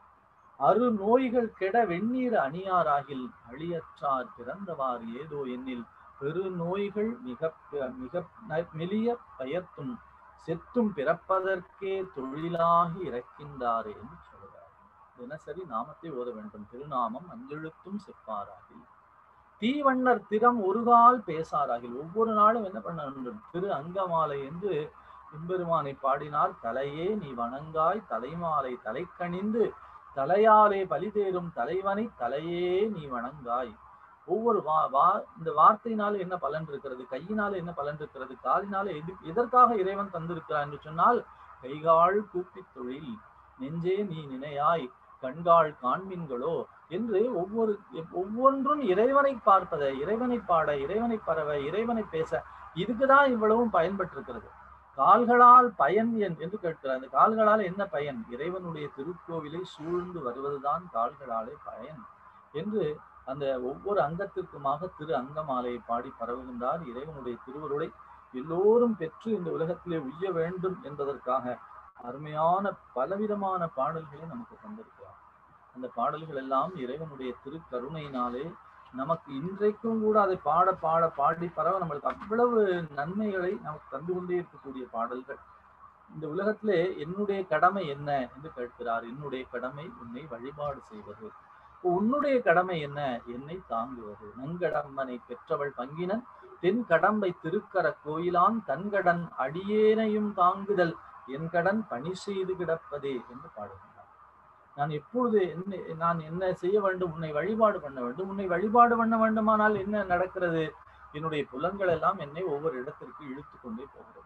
அரு நோய்கள் கெட வெந்நீர் அணியாராகில் அழியற்றார் பிறந்தவாறு ஏதோ எண்ணில் பெரு நோய்கள் மிக மிக மெலிய பயத்தும் செத்தும் பிறப்பதற்கே தொழிலாகி இறக்கின்றாரே என்று சொல்கிறார் தினசரி நாமத்தை ஓத வேண்டும் திருநாமம் அஞ்செழுத்தும் செப்பாராகில் தீவண்ணர் திறம் ஒருகால் பேசாராகில் ஒவ்வொரு நாளும் என்ன பண்ண வேண்டும் திரு அங்கமாலை என்று எம்பெருமானை பாடினார் தலையே நீ வணங்காய் தலைமாலை தலைக்கணிந்து தலையாலே பலிதேறும் தலைவனை தலையே நீ வணங்காய் ஒவ்வொரு வா வா இந்த வார்த்தையினால என்ன பலன் இருக்கிறது கையினால என்ன பலன் இருக்கிறது காலினால எது எதற்காக இறைவன் தந்திருக்கிறார் என்று சொன்னால் கைகால் கூப்பித் தொழில் நெஞ்சே நீ நினையாய் கண்கால் காண்மீன்களோ என்று ஒவ்வொரு ஒவ்வொன்றும் இறைவனை பார்ப்பதை இறைவனை பாட இறைவனை பரவ இறைவனை பேச இதுக்குதான் இவ்வளவும் பயன்பட்டிருக்கிறது கால்களால் பயன் என் என்று கேட்கிறார் அந்த கால்களால் என்ன பயன் இறைவனுடைய திருக்கோவிலை சூழ்ந்து வருவதுதான் கால்களாலே பயன் என்று அந்த ஒவ்வொரு அங்கத்திற்குமாக திரு அங்கமாலையை பாடி பரவுகின்றார் இறைவனுடைய திருவருளை எல்லோரும் பெற்று இந்த உலகத்திலே உய்ய வேண்டும் என்பதற்காக அருமையான பலவிதமான பாடல்களை நமக்கு தந்திருக்கிறார் அந்த பாடல்கள் எல்லாம் இறைவனுடைய திருக்கருணையினாலே நமக்கு இன்றைக்கும் கூட அதை பாட பாட பாடி பரவ நம்மளுக்கு அவ்வளவு நன்மைகளை நமக்கு தந்து கொண்டே இருக்கக்கூடிய பாடல்கள் இந்த உலகத்திலே என்னுடைய கடமை என்ன என்று கேட்கிறார் என்னுடைய கடமை உன்னை வழிபாடு செய்வது உன்னுடைய கடமை என்ன என்னை தாங்குவது நங்கடம்பனை பெற்றவள் பங்கினன் தென் கடம்பை திருக்கர கோயிலான் தன்கடன் அடியேனையும் தாங்குதல் என் கடன் பணி செய்து கிடப்பதே என்று பாடுகின்றார் நான் எப்பொழுது என்ன நான் என்ன செய்ய வேண்டும் உன்னை வழிபாடு பண்ண வேண்டும் உன்னை வழிபாடு பண்ண வேண்டுமானால் என்ன நடக்கிறது என்னுடைய புலன்கள் எல்லாம் என்னை ஒவ்வொரு இடத்திற்கு இழுத்து கொண்டே போகிறது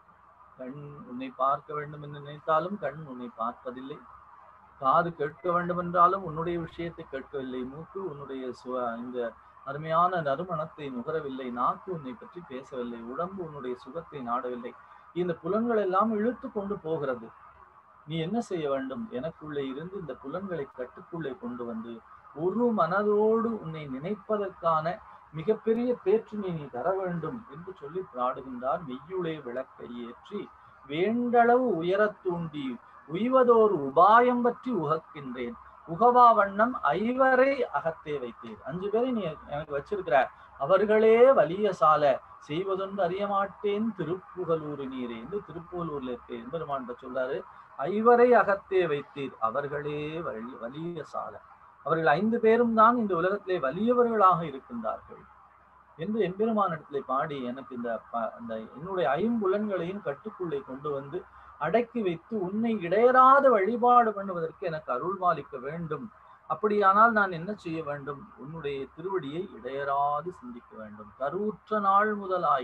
கண் உன்னை பார்க்க வேண்டும் என்று நினைத்தாலும் கண் உன்னை பார்ப்பதில்லை காது கேட்க வேண்டும் என்றாலும் உன்னுடைய விஷயத்தை கேட்கவில்லை மூக்கு உன்னுடைய சுவ இந்த அருமையான நறுமணத்தை நுகரவில்லை நாக்கு உன்னை பற்றி பேசவில்லை உடம்பு உன்னுடைய சுகத்தை நாடவில்லை இந்த புலன்கள் எல்லாம் இழுத்து கொண்டு போகிறது நீ என்ன செய்ய வேண்டும் எனக்குள்ளே இருந்து இந்த புலன்களை கட்டுக்குள்ளே கொண்டு வந்து ஒரு மனதோடு உன்னை நினைப்பதற்கான மிகப்பெரிய பேற்றினை நீ தர வேண்டும் என்று சொல்லி பாடுகின்றார் மெய்யுளே விளக்கை ஏற்றி வேண்டளவு உயரத் தூண்டி உய்வதோர் உபாயம் பற்றி உகக்கின்றேன் உகவா வண்ணம் ஐவரை அகத்தே வைத்தேன் அஞ்சு பேரை நீ எனக்கு வச்சிருக்கிற அவர்களே வலிய சால செய்வதொன்று அறிய மாட்டேன் திருப்புகலூர் நீரே என்று திருப்புகலூர்ல இருக்க எம்பெருமான் சொல்றாரு ஐவரை அகத்தே வைத்தீர் அவர்களே வலி வலிய சால அவர்கள் ஐந்து பேரும் தான் இந்த உலகத்திலே வலியவர்களாக இருக்கின்றார்கள் என்று எம்பெருமானிடத்திலே பாடி எனக்கு இந்த அந்த என்னுடைய ஐம்புலன்களையும் கட்டுக்குள்ளே கொண்டு வந்து அடக்கி வைத்து உன்னை இடையராத வழிபாடு பண்ணுவதற்கு எனக்கு அருள்பாலிக்க வேண்டும் அப்படியானால் நான் என்ன செய்ய வேண்டும் உன்னுடைய திருவடியை இடையராது சிந்திக்க வேண்டும் கருவுற்ற நாள் முதலாய்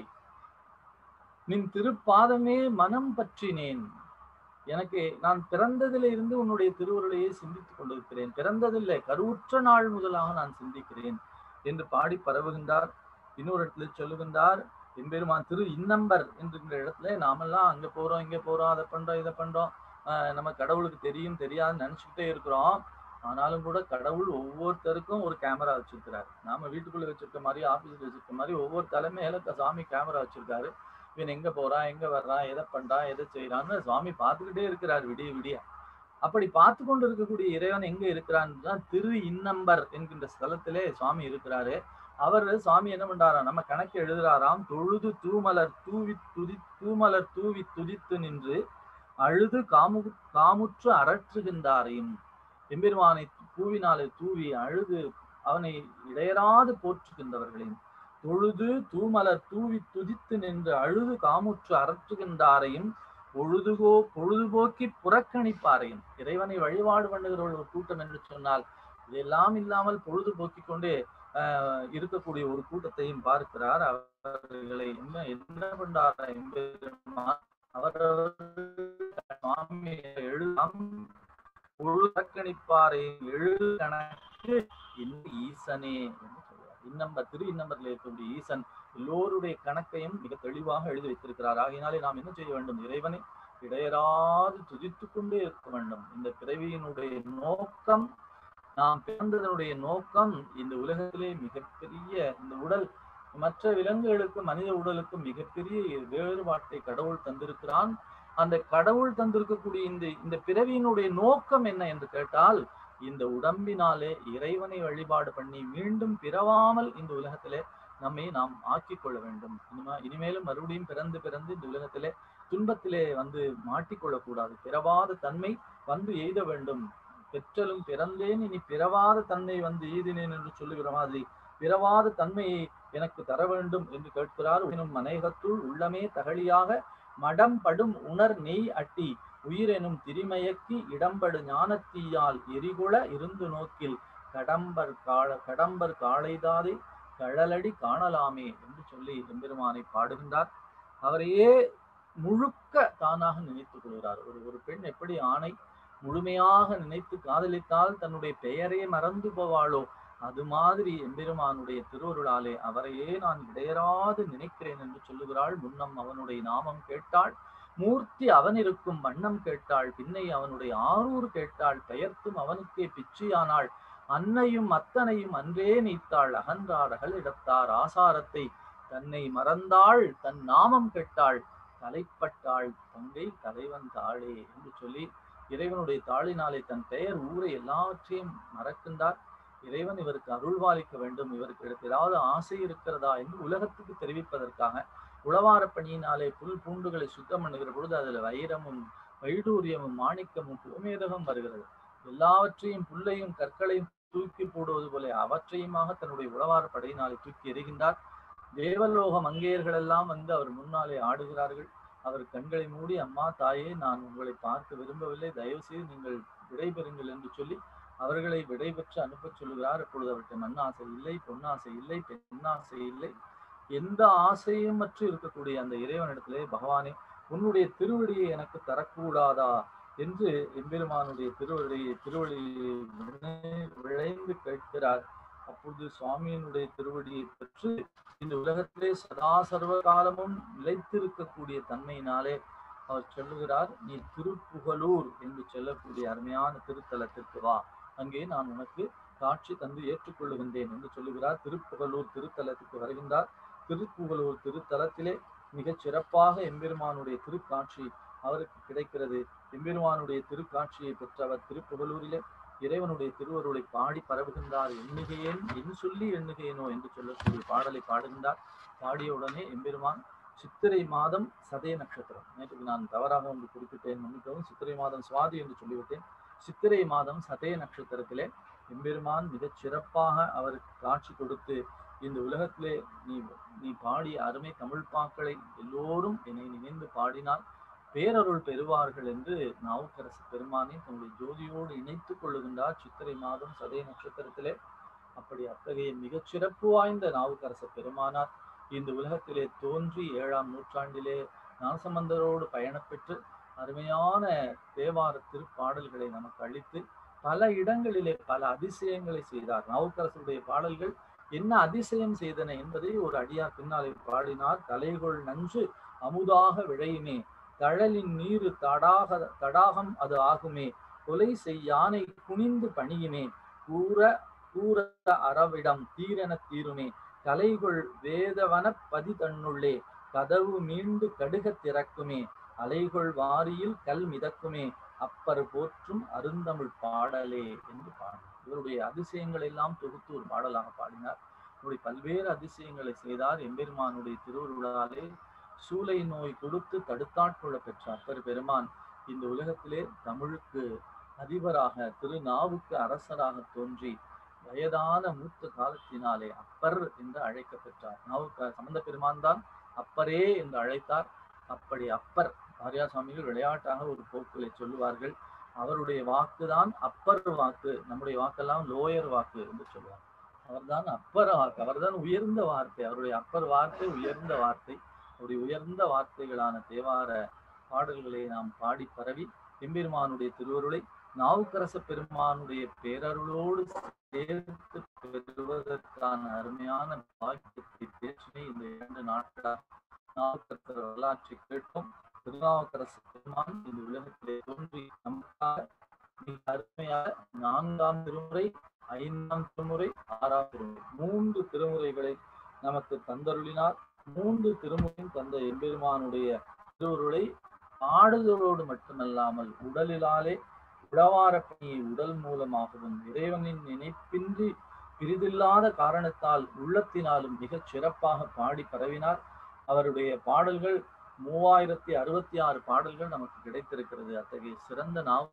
நின் திருப்பாதமே மனம் பற்றினேன் எனக்கு நான் பிறந்ததில இருந்து உன்னுடைய திருவுருளையே சிந்தித்துக் கொண்டிருக்கிறேன் பிறந்ததில்லை கருவுற்ற நாள் முதலாக நான் சிந்திக்கிறேன் என்று பாடி பரவுகின்றார் இன்னொரு இடத்துல சொல்லுகின்றார் எம்பெருமான் திரு இன்னம்பர் என்கின்ற இடத்துல நாமெல்லாம் அங்க போறோம் இங்க போறோம் அதை பண்றோம் இதை பண்றோம் நம்ம கடவுளுக்கு தெரியும் தெரியாதுன்னு நினைச்சுக்கிட்டே இருக்கிறோம் ஆனாலும் கூட கடவுள் ஒவ்வொருத்தருக்கும் ஒரு கேமரா வச்சிருக்கிறாரு நாம வீட்டுக்குள்ள வச்சிருக்க மாதிரி ஆபீஸ்ல வச்சிருக்க மாதிரி ஒவ்வொரு தலைமையில சாமி கேமரா வச்சிருக்காரு இவன் எங்க போறான் எங்க வர்றான் எதை பண்றான் எதை செய்யறான்னு சுவாமி பார்த்துக்கிட்டே இருக்கிறார் விடிய விடிய அப்படி பார்த்து கொண்டு இருக்கக்கூடிய இறைவன் எங்க இருக்கிறான்னு தான் திரு இன்னம்பர் என்கின்ற ஸ்தலத்திலே சுவாமி இருக்கிறாரு அவர் சுவாமி என்ன பண்றாரா நம்ம கணக்கு எழுதுறாராம் தொழுது தூமலர் தூவி துதி தூமலர் தூவி துதித்து நின்று அழுது காமு காமுற்று அரற்றுகின்றாரையும் எம்பெருமானை பூவினாலே தூவி அழுது அவனை இடையராது போற்றுகின்றவர்களையும் தொழுது தூமலர் தூவி துதித்து நின்று அழுது காமுற்று அரற்றுகின்றாரையும் பொழுதுகோ பொழுதுபோக்கி புறக்கணிப்பாரையும் இறைவனை வழிபாடு பண்ணுகிறவர்கள் ஒரு கூட்டம் என்று சொன்னால் இதெல்லாம் இல்லாமல் பொழுதுபோக்கி கொண்டே இருக்கக்கூடிய ஒரு கூட்டத்தையும் பார்க்கிறார் அவர்களை என்ன என்ன பண்றார் அவர் எழுதாம் புறக்கணிப்பாரை எழு கணக்கு ஈசனே என்று சொல்றார் இன்னம்பர் திரு இன்னம்பர்ல இருக்கக்கூடிய ஈசன் எல்லோருடைய கணக்கையும் மிக தெளிவாக எழுதி வைத்திருக்கிறார் ஆகையினாலே நாம் என்ன செய்ய வேண்டும் இறைவனை இடையராது துதித்து கொண்டே இருக்க வேண்டும் இந்த பிறவியினுடைய நோக்கம் நாம் பிறந்ததனுடைய நோக்கம் இந்த உலகத்திலே மிகப்பெரிய இந்த உடல் மற்ற விலங்குகளுக்கு மனித உடலுக்கு மிகப்பெரிய வேறுபாட்டை கடவுள் தந்திருக்கிறான் அந்த கடவுள் தந்திருக்கக்கூடிய இந்த இந்த பிறவியினுடைய நோக்கம் என்ன என்று கேட்டால் இந்த உடம்பினாலே இறைவனை வழிபாடு பண்ணி மீண்டும் பிறவாமல் இந்த உலகத்திலே நம்மை நாம் ஆக்கிக் கொள்ள வேண்டும் இனிமேலும் மறுபடியும் பிறந்து பிறந்து இந்த உலகத்திலே துன்பத்திலே வந்து மாட்டிக்கொள்ளக்கூடாது பிறவாத தன்மை வந்து எய்த வேண்டும் பெற்றலும் பிறந்தேன் இனி பிறவாத தன்மை வந்து எய்தினேன் என்று சொல்லுகிற மாதிரி பிறவாத தன்மையை எனக்கு தர வேண்டும் என்று கேட்கிறார் எனும் மனைகத்துள் உள்ளமே தகழியாக மடம் படும் உணர் நெய் அட்டி உயிரெனும் திரிமயக்கி இடம்படு ஞானத்தீயால் எரிகுள இருந்து நோக்கில் கடம்பர் கால கடம்பர் காளைதாதை கழலடி காணலாமே என்று சொல்லி எம்பெருமானை பாடுகின்றார் அவரையே முழுக்க தானாக நினைத்துக் கொள்கிறார் ஒரு ஒரு பெண் எப்படி ஆணை முழுமையாக நினைத்து காதலித்தால் தன்னுடைய பெயரே மறந்து போவாளோ அது மாதிரி எம்பெருமானுடைய திருவருளாலே அவரையே நான் இடையராது நினைக்கிறேன் என்று சொல்லுகிறாள் முன்னம் அவனுடைய நாமம் கேட்டாள் மூர்த்தி அவன் இருக்கும் வண்ணம் கேட்டாள் பின்னை அவனுடைய ஆரூர் கேட்டாள் பெயர்த்தும் அவனுக்கே பிச்சியானாள் அன்னையும் அத்தனையும் அன்றே நீத்தாள் அகன்றார்கள் இடத்தார் ஆசாரத்தை தன்னை மறந்தாள் தன் நாமம் கேட்டாள் தலைப்பட்டாள் தங்கை தலைவன் தாளே என்று சொல்லி இறைவனுடைய தாளினாலே தன் பெயர் ஊரை எல்லாவற்றையும் மறக்கின்றார் இறைவன் இவருக்கு அருள்வாளிக்க வேண்டும் இவருக்கு ஏதாவது ஆசை இருக்கிறதா என்று உலகத்துக்கு தெரிவிப்பதற்காக உளவார பணியினாலே புல் பூண்டுகளை சுத்தம் பண்ணுகிற பொழுது அதுல வைரமும் வைடூரியமும் மாணிக்கமும் கோமேதகம் வருகிறது எல்லாவற்றையும் புல்லையும் கற்களையும் தூக்கி போடுவது போல அவற்றையுமாக தன்னுடைய உளவார படையினாலே தூக்கி எறிகின்றார் தேவலோக மங்கையர்கள் எல்லாம் வந்து அவர் முன்னாலே ஆடுகிறார்கள் அவர் கண்களை மூடி அம்மா தாயே நான் உங்களை பார்க்க விரும்பவில்லை தயவு செய்து நீங்கள் விடைபெறுங்கள் என்று சொல்லி அவர்களை விடைபெற்று அனுப்பச் சொல்லுகிறார் அப்பொழுது அவர்கிட்ட மண்ணாசை இல்லை பொன்னாசை இல்லை பெண்ணாசை இல்லை எந்த ஆசையும் மற்ற இருக்கக்கூடிய அந்த இறைவனிடத்திலே பகவானே உன்னுடைய திருவடியை எனக்கு தரக்கூடாதா என்று எம்பெருமானுடைய திருவடியை திருவடியை விளைந்து கேட்கிறார் அப்பொழுது சுவாமியினுடைய திருவடியை பெற்று இந்த உலகத்திலே சதா சர்வ காலமும் நிலைத்திருக்கக்கூடிய தன்மையினாலே அவர் சொல்லுகிறார் நீ திருப்புகலூர் என்று சொல்லக்கூடிய அருமையான திருத்தலத்திற்கு வா அங்கே நான் உனக்கு காட்சி தந்து ஏற்றுக்கொள்ளுகின்றேன் என்று சொல்லுகிறார் திருப்புகலூர் திருத்தலத்துக்கு வருகின்றார் திருப்புகலூர் திருத்தலத்திலே மிகச் சிறப்பாக எம்பெருமானுடைய திருக்காட்சி அவருக்கு கிடைக்கிறது எம்பெருமானுடைய திருக்காட்சியை பெற்றவர் திருப்புகலூரிலே இறைவனுடைய திருவருளை பாடி பரவுகின்றார் எண்ணுகையேன் என் சொல்லி எண்ணுகையேனோ என்று சொல்லக்கூடிய பாடலை பாடுகின்றார் பாடிய உடனே எம்பெருமான் சித்திரை மாதம் சதய நட்சத்திரம் நேற்றுக்கு நான் தவறாக ஒன்று குறிப்பிட்டேன் மன்னிக்கவும் சித்திரை மாதம் சுவாதி என்று சொல்லிவிட்டேன் சித்திரை மாதம் சதய நட்சத்திரத்திலே எம்பெருமான் மிகச் சிறப்பாக அவருக்கு காட்சி கொடுத்து இந்த உலகத்திலே நீ நீ பாடிய அருமை தமிழ் பாக்களை எல்லோரும் என்னை நினைந்து பாடினால் பேரருள் பெறுவார்கள் என்று நாவுக்கரசு பெருமானை தன்னுடைய ஜோதியோடு இணைத்துக் கொள்ளுகின்றார் சித்திரை மாதம் சதய நட்சத்திரத்திலே அப்படி அத்தகைய மிகச் சிறப்பு வாய்ந்த நாவுக்கரச பெருமானார் இந்த உலகத்திலே தோன்றி ஏழாம் நூற்றாண்டிலே ஞானசம்பந்தரோடு பயணப்பெற்று அருமையான தேவார திருப்பாடல்களை நமக்கு அளித்து பல இடங்களிலே பல அதிசயங்களை செய்தார் நாவுக்கரசருடைய பாடல்கள் என்ன அதிசயம் செய்தன என்பதை ஒரு அடியார் பின்னாலே பாடினார் தலைகொள் நஞ்சு அமுதாக விழையுமே தழலின் நீரு தடாக தடாகம் அது ஆகுமே கொலை செய்யானை குனிந்து பணியுமே கூற கூற அறவிடம் தீரென தீருமே கலைகொள் வேதவன பதி தன்னுள்ளே கதவு மீண்டு கடுக திறக்குமே அலைகொள் வாரியில் கல் மிதக்குமே அப்பர் போற்றும் அருந்தமிழ் பாடலே என்று பாடினார் இவருடைய அதிசயங்கள் எல்லாம் தொகுத்து ஒரு பாடலாக பாடினார் இவருடைய பல்வேறு அதிசயங்களை செய்தார் எம்பெருமானுடைய திருவுருளாலே சூளை நோய் கொடுத்து தடுத்தாட்கொள்ள பெற்ற அப்பர் பெருமான் இந்த உலகத்திலே தமிழுக்கு அதிபராக திருநாவுக்கு அரசராக தோன்றி வயதான மூத்த காலத்தினாலே அப்பர் என்று அழைக்க பெற்றார் நாவுக்கு சம்பந்த பெருமான் தான் அப்பரே என்று அழைத்தார் அப்படி அப்பர் ஆரியா சுவாமிகள் விளையாட்டாக ஒரு போக்கிலே சொல்லுவார்கள் அவருடைய வாக்குதான் அப்பர் வாக்கு நம்முடைய வாக்கெல்லாம் லோயர் வாக்கு என்று சொல்லுவார் அவர்தான் அப்பர் வாக்கு அவர்தான் உயர்ந்த வார்த்தை அவருடைய அப்பர் வார்த்தை உயர்ந்த வார்த்தை அவருடைய உயர்ந்த வார்த்தைகளான தேவார பாடல்களை நாம் பாடி பரவி எம்பெருமானுடைய திருவருளை நாவுக்கரச பெருமானுடைய பேரருளோடு சேர்த்து பெறுவதற்கான அருமையான பாக்கியத்தை பேச்சினை இந்த இரண்டு நாட்களாக நாவுக்கரசர் வரலாற்றை கேட்போம் திருநாவுக்கரசு பெருமான் இந்த உலகத்திலே தோன்றி நமக்காக மிக அருமையாக நான்காம் திருமுறை ஐந்தாம் திருமுறை ஆறாம் திருமுறை மூன்று திருமுறைகளை நமக்கு தந்தருளினார் மூன்று திருமுறையும் தந்த எம்பெருமானுடைய திருவுருளை பாடுதலோடு மட்டுமல்லாமல் உடலிலாலே உழவார பணியை உடல் மூலமாகவும் இறைவனின் நினைப்பின்றி பிரிதில்லாத காரணத்தால் உள்ளத்தினாலும் மிகச் சிறப்பாக பாடி பரவினார் அவருடைய பாடல்கள் மூவாயிரத்தி அறுபத்தி ஆறு பாடல்கள் நமக்கு கிடைத்திருக்கிறது அத்தகைய சிறந்த நாவ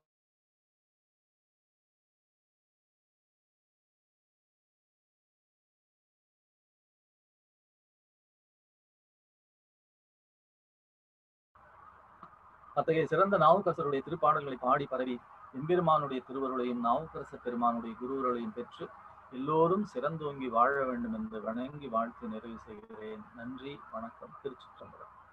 அத்தகைய சிறந்த நாவுக்கரசருடைய திருப்பாடல்களை பாடி பரவி எம்பெருமானுடைய திருவருளையும் நாவுக்கரச பெருமானுடைய குருவருளையும் பெற்று எல்லோரும் சிறந்தோங்கி வாழ வேண்டும் என்று வணங்கி வாழ்த்து நிறைவு செய்கிறேன் நன்றி வணக்கம் திருச்சிற்றம்பலம்